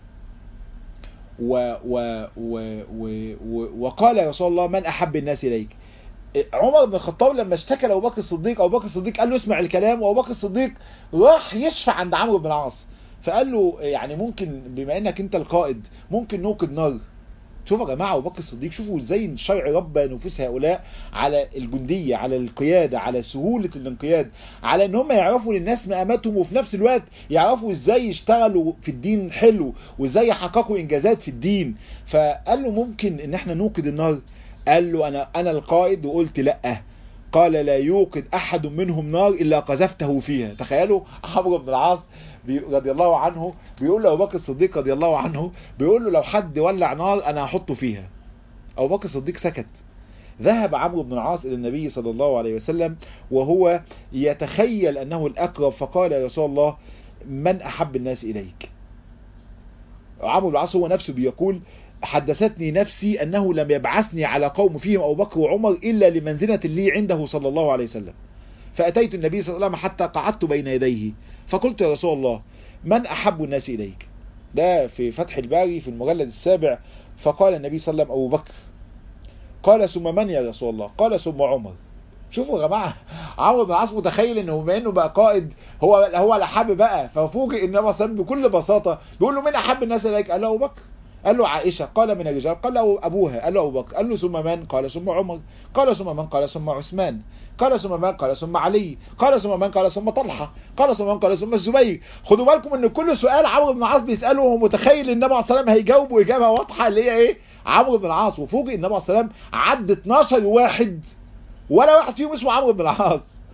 و و و و و وقال يا رسول الله من أحب الناس إليك عمر بن الخطاب لما اشتكى لابو بكر الصديق ابو بكر الصديق قال له اسمع الكلام وابو بكر الصديق راح يشفع عند عمرو بن العاص فقال له يعني ممكن بما انك انت القائد ممكن نوقد نار شوفوا يا جماعه ابو بكر الصديق شوفوا ازاي الشرع ربى نفوس هؤلاء على الجنديه على القياده على سهوله الانقياد على ان هم يعرفوا للناس مقاماتهم وفي نفس الوقت يعرفوا ازاي يشتغلوا في الدين حلو وازاي يحققوا انجازات في الدين فقال له ممكن ان احنا نوقد النار قال له انا انا القائد وقلت لا قال لا يوقد احد منهم نار الا قذفته فيها تخيلوا عمرو بن العاص رضي الله عنه بيقول له ابو بكر الصديق رضي الله عنه بيقول له لو حد ولع نار انا هحطه فيها ابو بكر الصديق سكت ذهب عمرو بن العاص الى النبي صلى الله عليه وسلم وهو يتخيل انه الاقرب فقال يا رسول الله من احب الناس اليك عمرو بن العاص هو نفسه بيقول حدثتني نفسي أنه لم يبعثني على قوم فيهم أبو بكر وعمر إلا لمنزلة لي عنده صلى الله عليه وسلم فأتيت النبي صلى الله عليه وسلم حتى قعدت بين يديه فقلت يا رسول الله من أحب الناس إليك ده في فتح الباري في المجلد السابع فقال النبي صلى الله عليه وسلم أبو بكر قال ثم من يا رسول الله قال ثم عمر شوفوا يا جماعه عمرو بن العاص متخيل انه بما انه بقى قائد هو هو الاحب بقى ففوجئ ان النبي صلى بكل بساطه بيقول له من احب الناس اليك قال له ابو بكر قال له عائشة قال من الرجال قال له أبوها قال له أبو بكر قال له ثم من قال ثم عمر قال ثم من قال ثم عثمان قال ثم من قال ثم علي قال ثم من قال ثم طلحة قال ثم من قال ثم الزبير خدوا بالكم ان كل سؤال عمرو بن العاص بيسأله وهو متخيل النبي عليه الصلاة والسلام هيجاوبه إجابة واضحة اللي هي إيه عمرو بن العاص وفوجئ النبي عليه الصلاة والسلام عد 12 واحد ولا واحد فيهم اسمه عمرو بن العاص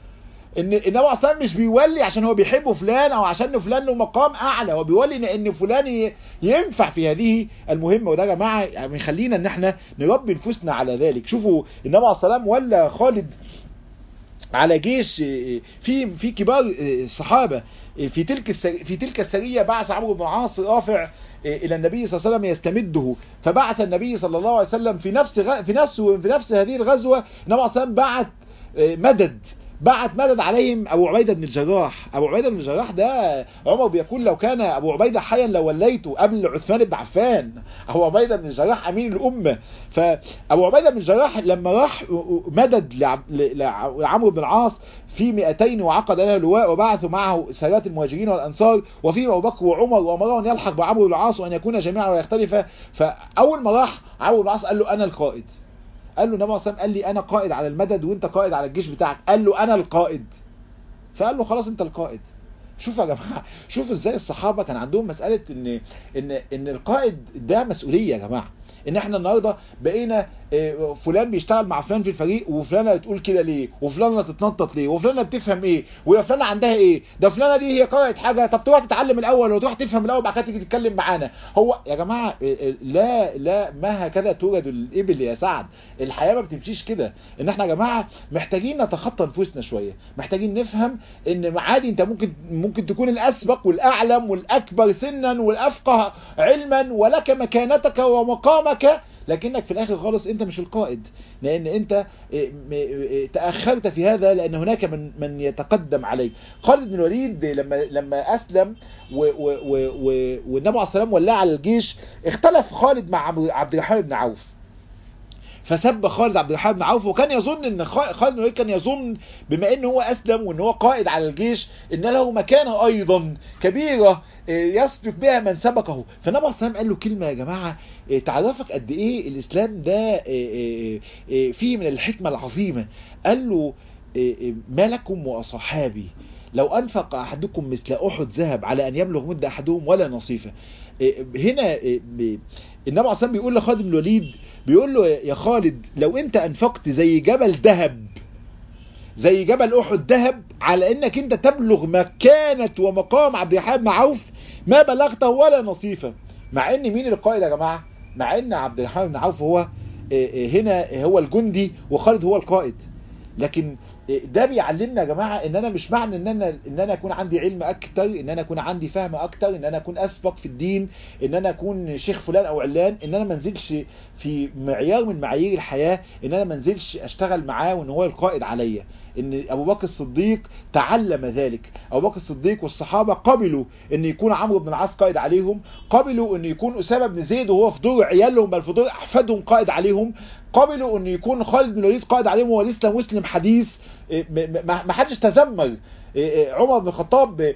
ان النبي عليه الصلاه مش بيولي عشان هو بيحب فلان او عشان فلان له مقام اعلى هو بيولي ان فلان ينفع في هذه المهمه وده يا جماعه يعني خلينا ان احنا نربي نفوسنا على ذلك شوفوا النبي عليه الصلاه ولا خالد على جيش في في كبار الصحابه في تلك في تلك السريه بعث عمرو بن العاص رافع الى النبي صلى الله عليه وسلم يستمده فبعث النبي صلى الله عليه وسلم في نفس في نفس في نفس هذه الغزوه النبي صلى الله عليه وسلم بعث مدد بعت مدد عليهم ابو عبيده بن الجراح ابو عبيده بن الجراح ده عمر بيقول لو كان ابو عبيده حيا لوليته قبل عثمان بن عفان ابو عبيده بن الجراح امين الامه فابو عبيده بن الجراح لما راح مدد لعمرو بن العاص في 200 وعقد له لواء وبعثوا معه سادات المهاجرين والانصار وفي ابو بكر وعمر وامره ان يلحق بعمرو بن العاص وان يكون جميعا ولا يختلف فاول ما راح عمرو بن العاص قال له انا القائد قال له النبي صلى قال لي انا قائد على المدد وانت قائد على الجيش بتاعك قال له انا القائد فقال له خلاص انت القائد شوفوا يا جماعه شوفوا ازاي الصحابه كان عندهم مساله ان ان ان القائد ده مسؤوليه يا جماعه ان احنا النهارده بقينا فلان بيشتغل مع فلان في الفريق وفلانه بتقول كده ليه وفلانه تتنطط ليه وفلانه بتفهم ايه ويا فلانه عندها ايه ده فلانه دي هي قرأت حاجه طب تروح تتعلم الاول وتروح تفهم الاول بعد كده تيجي تتكلم معانا هو يا جماعه لا لا ما هكذا توجد الابل يا سعد الحياه ما بتمشيش كده ان احنا يا جماعه محتاجين نتخطى نفوسنا شويه محتاجين نفهم ان عادي انت ممكن ممكن تكون الاسبق والاعلم والاكبر سنا والافقه علما ولك مكانتك ومقامك لكنك في الاخر خالص انت مش القائد لان انت تاخرت في هذا لان هناك من من يتقدم عليك خالد بن الوليد لما لما اسلم والنبي عليه الصلاه ولاه على الجيش اختلف خالد مع عبد الرحمن بن عوف فسب خالد عبد الرحمن بن عوف وكان يظن ان خالد بن الوليد كان يظن بما ان هو اسلم وان هو قائد على الجيش ان له مكانه ايضا كبيره يسبق بها من سبقه فالنبي عليه الصلاه قال له كلمه يا جماعه تعرفك قد ايه الاسلام ده فيه من الحكمه العظيمه قال له ما لكم واصحابي لو انفق احدكم مثل احد ذهب على ان يبلغ مد احدهم ولا نصيفه هنا النبي عليه الصلاه بيقول لخالد بن الوليد بيقول له يا خالد لو انت انفقت زي جبل ذهب زي جبل احد ذهب على انك انت تبلغ مكانة ومقام عبد الرحمن بن عوف ما بلغته ولا نصيفه مع ان مين القائد يا جماعه مع ان عبد الرحمن بن عوف هو هنا هو الجندي وخالد هو القائد لكن ده بيعلمنا يا جماعه ان انا مش معنى ان انا ان انا اكون عندي علم اكتر ان انا اكون عندي فهم اكتر ان انا اكون اسبق في الدين ان انا اكون شيخ فلان او علان ان انا ما انزلش في معيار من معايير الحياه ان انا ما انزلش اشتغل معاه وان هو القائد عليا ان ابو بكر الصديق تعلم ذلك ابو بكر الصديق والصحابه قبلوا ان يكون عمرو بن العاص قائد عليهم قبلوا ان يكون اسامه بن زيد وهو في دور عيالهم بل في دور احفادهم قائد عليهم قبلوا ان يكون خالد بن الوليد قائد عليهم وهو لسه مسلم حديث ما حدش تذمر عمر بن الخطاب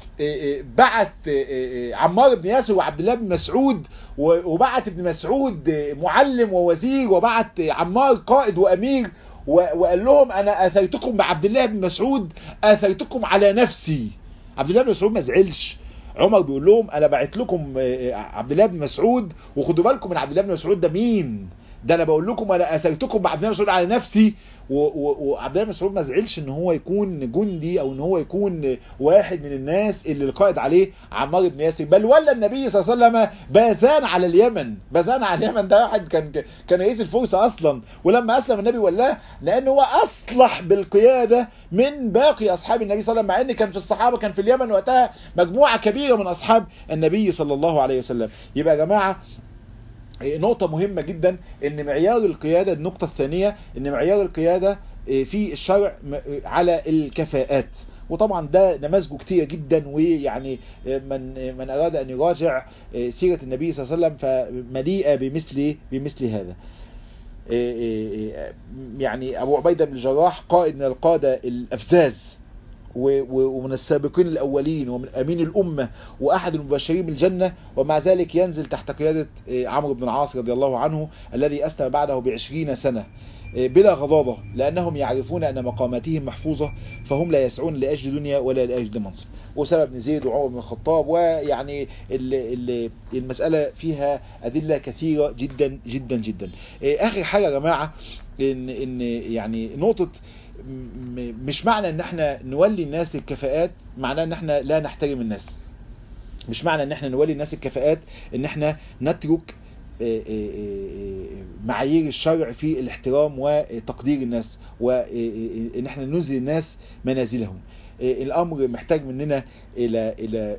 بعت عمار بن ياسر وعبد الله بن مسعود وبعت ابن مسعود معلم ووزير وبعت عمار قائد وامير وقال لهم انا اثرتكم بعبد الله بن مسعود اثرتكم على نفسي عبد الله بن مسعود ما زعلش عمر بيقول لهم انا بعت لكم عبد الله بن مسعود وخدوا بالكم من عبد الله بن مسعود ده مين ده انا بقول لكم انا اثرتكم بعبد الله بن مسعود على نفسي وعبد الله بن مسعود ما زعلش ان هو يكون جندي او ان هو يكون واحد من الناس اللي القائد عليه عمار بن ياسر بل ولا النبي صلى الله عليه وسلم باذان على اليمن باذان على اليمن ده واحد كان كان رئيس الفرس اصلا ولما اسلم النبي ولاه لان هو اصلح بالقياده من باقي اصحاب النبي صلى الله عليه وسلم مع ان كان في الصحابه كان في اليمن وقتها مجموعه كبيره من اصحاب النبي صلى الله عليه وسلم يبقى يا جماعه نقطة مهمة جدا ان معيار القيادة النقطة الثانية ان معيار القيادة في الشرع على الكفاءات وطبعا ده نماذجه كتير جدا ويعني من من اراد ان يراجع سيرة النبي صلى الله عليه وسلم فمليئة بمثل بمثل هذا يعني ابو عبيدة بن الجراح قائد من القادة الافزاز ومن السابقين الأولين ومن أمين الأمة وأحد المبشرين بالجنة ومع ذلك ينزل تحت قيادة عمرو بن العاص رضي الله عنه الذي أسلم بعده بعشرين سنة بلا غضاضة لأنهم يعرفون أن مقاماتهم محفوظة فهم لا يسعون لأجل دنيا ولا لأجل منصب أسامة بن زيد وعمر بن الخطاب ويعني المسألة فيها أدلة كثيرة جدا جدا جدا آخر حاجة يا جماعة ان ان يعني نقطه مش معنى ان احنا نولي الناس الكفاءات معناه ان احنا لا نحترم الناس مش معنى ان احنا نولي الناس الكفاءات ان احنا نترك معايير الشرع في الاحترام وتقدير الناس وان احنا ننزل الناس منازلهم الامر محتاج مننا الى الى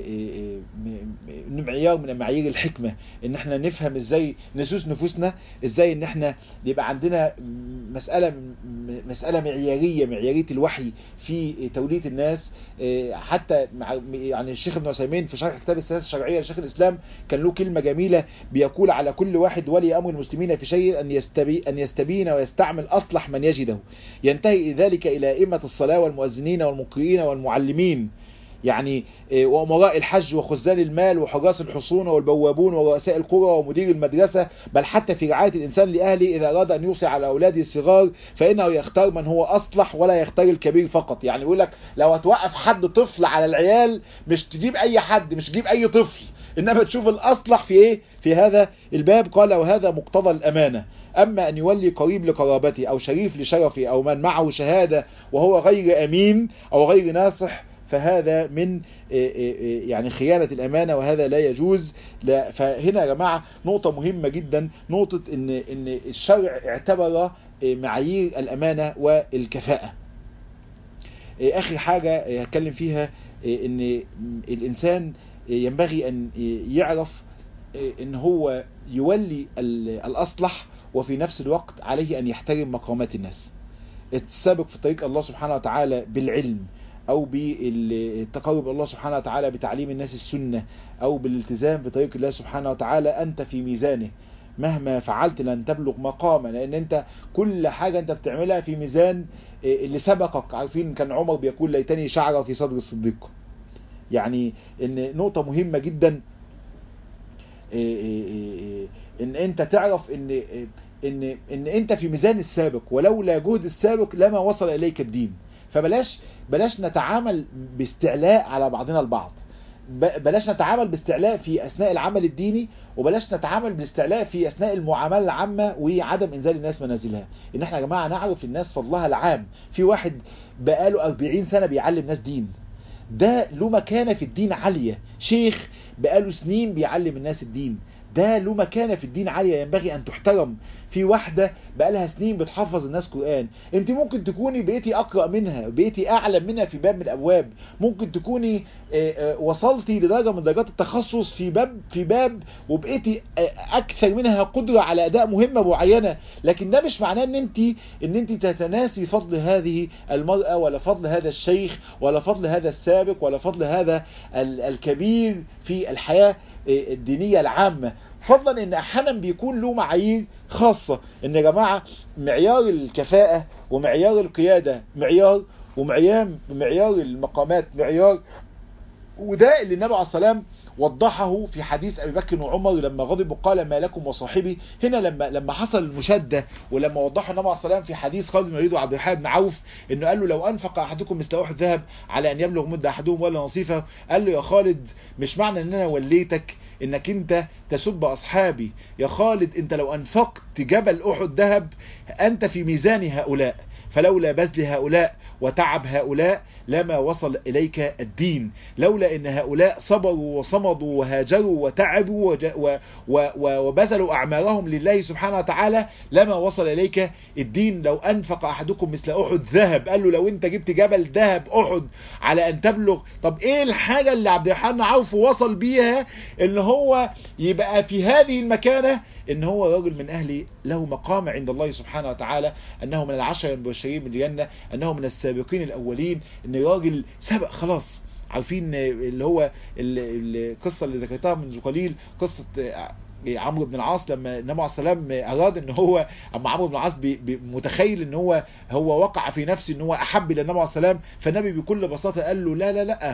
معيار من معايير الحكمه ان احنا نفهم ازاي نسوس نفوسنا ازاي ان احنا يبقى عندنا مساله مساله معياريه معياريه الوحي في توليه الناس حتى مع يعني الشيخ ابن عثيمين في شرح كتاب السياسه الشرعيه لشيخ الاسلام كان له كلمه جميله بيقول على كل واحد ولي امر المسلمين في شيء ان يستبي ان يستبين ويستعمل اصلح من يجده ينتهي ذلك الى ائمه الصلاه والمؤذنين والمقرئين والمعلمين يعني وأمراء الحج وخزان المال وحراس الحصون والبوابون ورؤساء القرى ومدير المدرسة بل حتى في رعاية الإنسان لأهله إذا أراد أن يوصي على أولاده الصغار فإنه يختار من هو أصلح ولا يختار الكبير فقط يعني يقول لك لو هتوقف حد طفل على العيال مش تجيب أي حد مش تجيب أي طفل إنما تشوف الأصلح في إيه في هذا الباب قال وهذا مقتضى الأمانة أما أن يولي قريب لقرابته أو شريف لشرفه أو من معه شهادة وهو غير أمين أو غير ناصح فهذا من يعني خيانة الأمانة وهذا لا يجوز لا فهنا يا جماعة نقطة مهمة جدا نقطة إن, إن الشرع اعتبر معايير الأمانة والكفاءة آخر حاجة هتكلم فيها إن الإنسان ينبغي أن يعرف إن هو يولي الأصلح وفي نفس الوقت عليه أن يحترم مقامات الناس السابق في طريق الله سبحانه وتعالى بالعلم او بالتقرب الله سبحانه وتعالى بتعليم الناس السنة او بالالتزام بطريق الله سبحانه وتعالى انت في ميزانه مهما فعلت لن تبلغ مقاما لان انت كل حاجة انت بتعملها في ميزان اللي سبقك عارفين كان عمر بيقول ليتني شعر في صدر الصديق يعني ان نقطة مهمة جدا ان انت تعرف ان ان ان انت في ميزان السابق ولولا جهد السابق لما وصل اليك الدين فبلاش بلاش نتعامل باستعلاء على بعضنا البعض بلاش نتعامل باستعلاء في اثناء العمل الديني وبلاش نتعامل باستعلاء في اثناء المعامله العامه وعدم انزال الناس منازلها ان احنا يا جماعه نعرف الناس فضلها العام في واحد بقاله 40 سنه بيعلم ناس دين ده له مكانه في الدين عاليه شيخ بقاله سنين بيعلم الناس الدين ده له مكانه في الدين عاليه ينبغي ان تحترم في واحده بقالها سنين بتحفظ الناس قران انت ممكن تكوني بقيتي اقرا منها بقيتي اعلم منها في باب من الابواب ممكن تكوني وصلتي لدرجه من درجات التخصص في باب في باب وبقيتي اكثر منها قدره على اداء مهمه معينه لكن ده مش معناه ان انت ان انت تتناسي فضل هذه المراه ولا فضل هذا الشيخ ولا فضل هذا السابق ولا فضل هذا الكبير في الحياه الدينيه العامه فضلا ان احيانا بيكون له معايير خاصة ان يا جماعة معيار الكفاءة ومعيار القيادة معيار ومعيار معيار المقامات معيار وده اللي النبي عليه السلام وضحه في حديث ابي بكر وعمر لما غضب قال ما لكم وصاحبي هنا لما لما حصل المشاده ولما وضحه النبي عليه السلام في حديث خالد بن الوليد وعبد الرحمن بن عوف انه قال له لو انفق احدكم مثل احد ذهب على ان يبلغ مد احدهم ولا نصيفه قال له يا خالد مش معنى ان انا وليتك انك انت تسب اصحابي يا خالد انت لو انفقت جبل احد ذهب انت في ميزان هؤلاء فلولا بذل هؤلاء وتعب هؤلاء لما وصل إليك الدين لولا أن هؤلاء صبروا وصمدوا وهاجروا وتعبوا وبذلوا أعمارهم لله سبحانه وتعالى لما وصل إليك الدين لو أنفق أحدكم مثل أحد ذهب قال له لو أنت جبت جبل ذهب أحد على أن تبلغ طب إيه الحاجة اللي عبد الرحمن عوف وصل بيها إن هو يبقى في هذه المكانة إن هو راجل من أهل له مقام عند الله سبحانه وتعالى أنه من العشر المبشرين بالجنة أنه من السابقين الأولين أن راجل سبق خلاص عارفين اللي هو القصة اللي ذكرتها منذ قليل قصة عمرو بن العاص لما النبي عليه السلام اراد ان هو اما عمرو بن العاص متخيل ان هو هو وقع في نفسه ان هو احب الى النبي عليه السلام فالنبي بكل بساطه قال له لا لا لا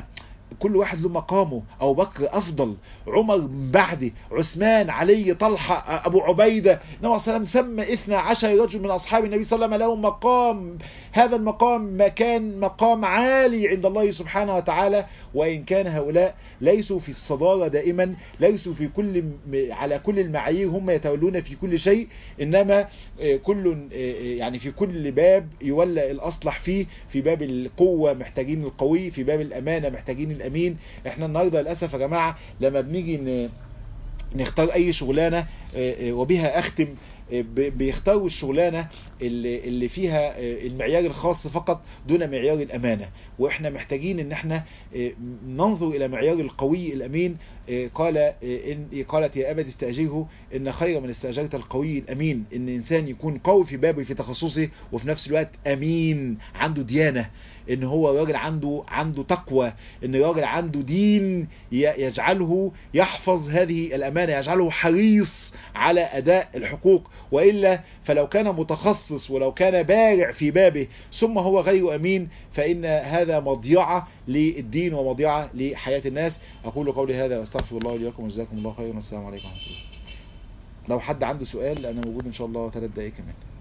كل واحد له مقامه ابو بكر افضل عمر من بعده عثمان علي طلحه ابو عبيده النبي صلى الله عليه وسلم سمى 12 رجل من اصحاب النبي صلى الله عليه وسلم لهم مقام هذا المقام مكان مقام عالي عند الله سبحانه وتعالى وان كان هؤلاء ليسوا في الصداره دائما ليسوا في كل على كل المعايير هم يتولون في كل شيء انما كل يعني في كل باب يولى الاصلح فيه في باب القوه محتاجين القوي في باب الامانه محتاجين الامين احنا النهارده للاسف يا جماعه لما بنيجي نختار اي شغلانه وبها اختم بيختاروا الشغلانه اللي, اللي فيها المعيار الخاص فقط دون معيار الامانه واحنا محتاجين ان احنا ننظر الى معيار القوي الامين قال إن قالت يا ابت استاجره ان خير من استاجرت القوي الامين ان انسان يكون قوي في بابه في تخصصه وفي نفس الوقت امين عنده ديانه ان هو راجل عنده عنده تقوى ان راجل عنده دين يجعله يحفظ هذه الامانه يجعله حريص على اداء الحقوق والا فلو كان متخصص ولو كان بارع في بابه ثم هو غير امين فان هذا مضيعه للدين ومضيعه لحياه الناس اقول قولي هذا واستغفر الله لي ولكم وجزاكم الله خيرا والسلام عليكم ورحمه الله لو حد عنده سؤال انا موجود ان شاء الله ثلاث دقائق كمان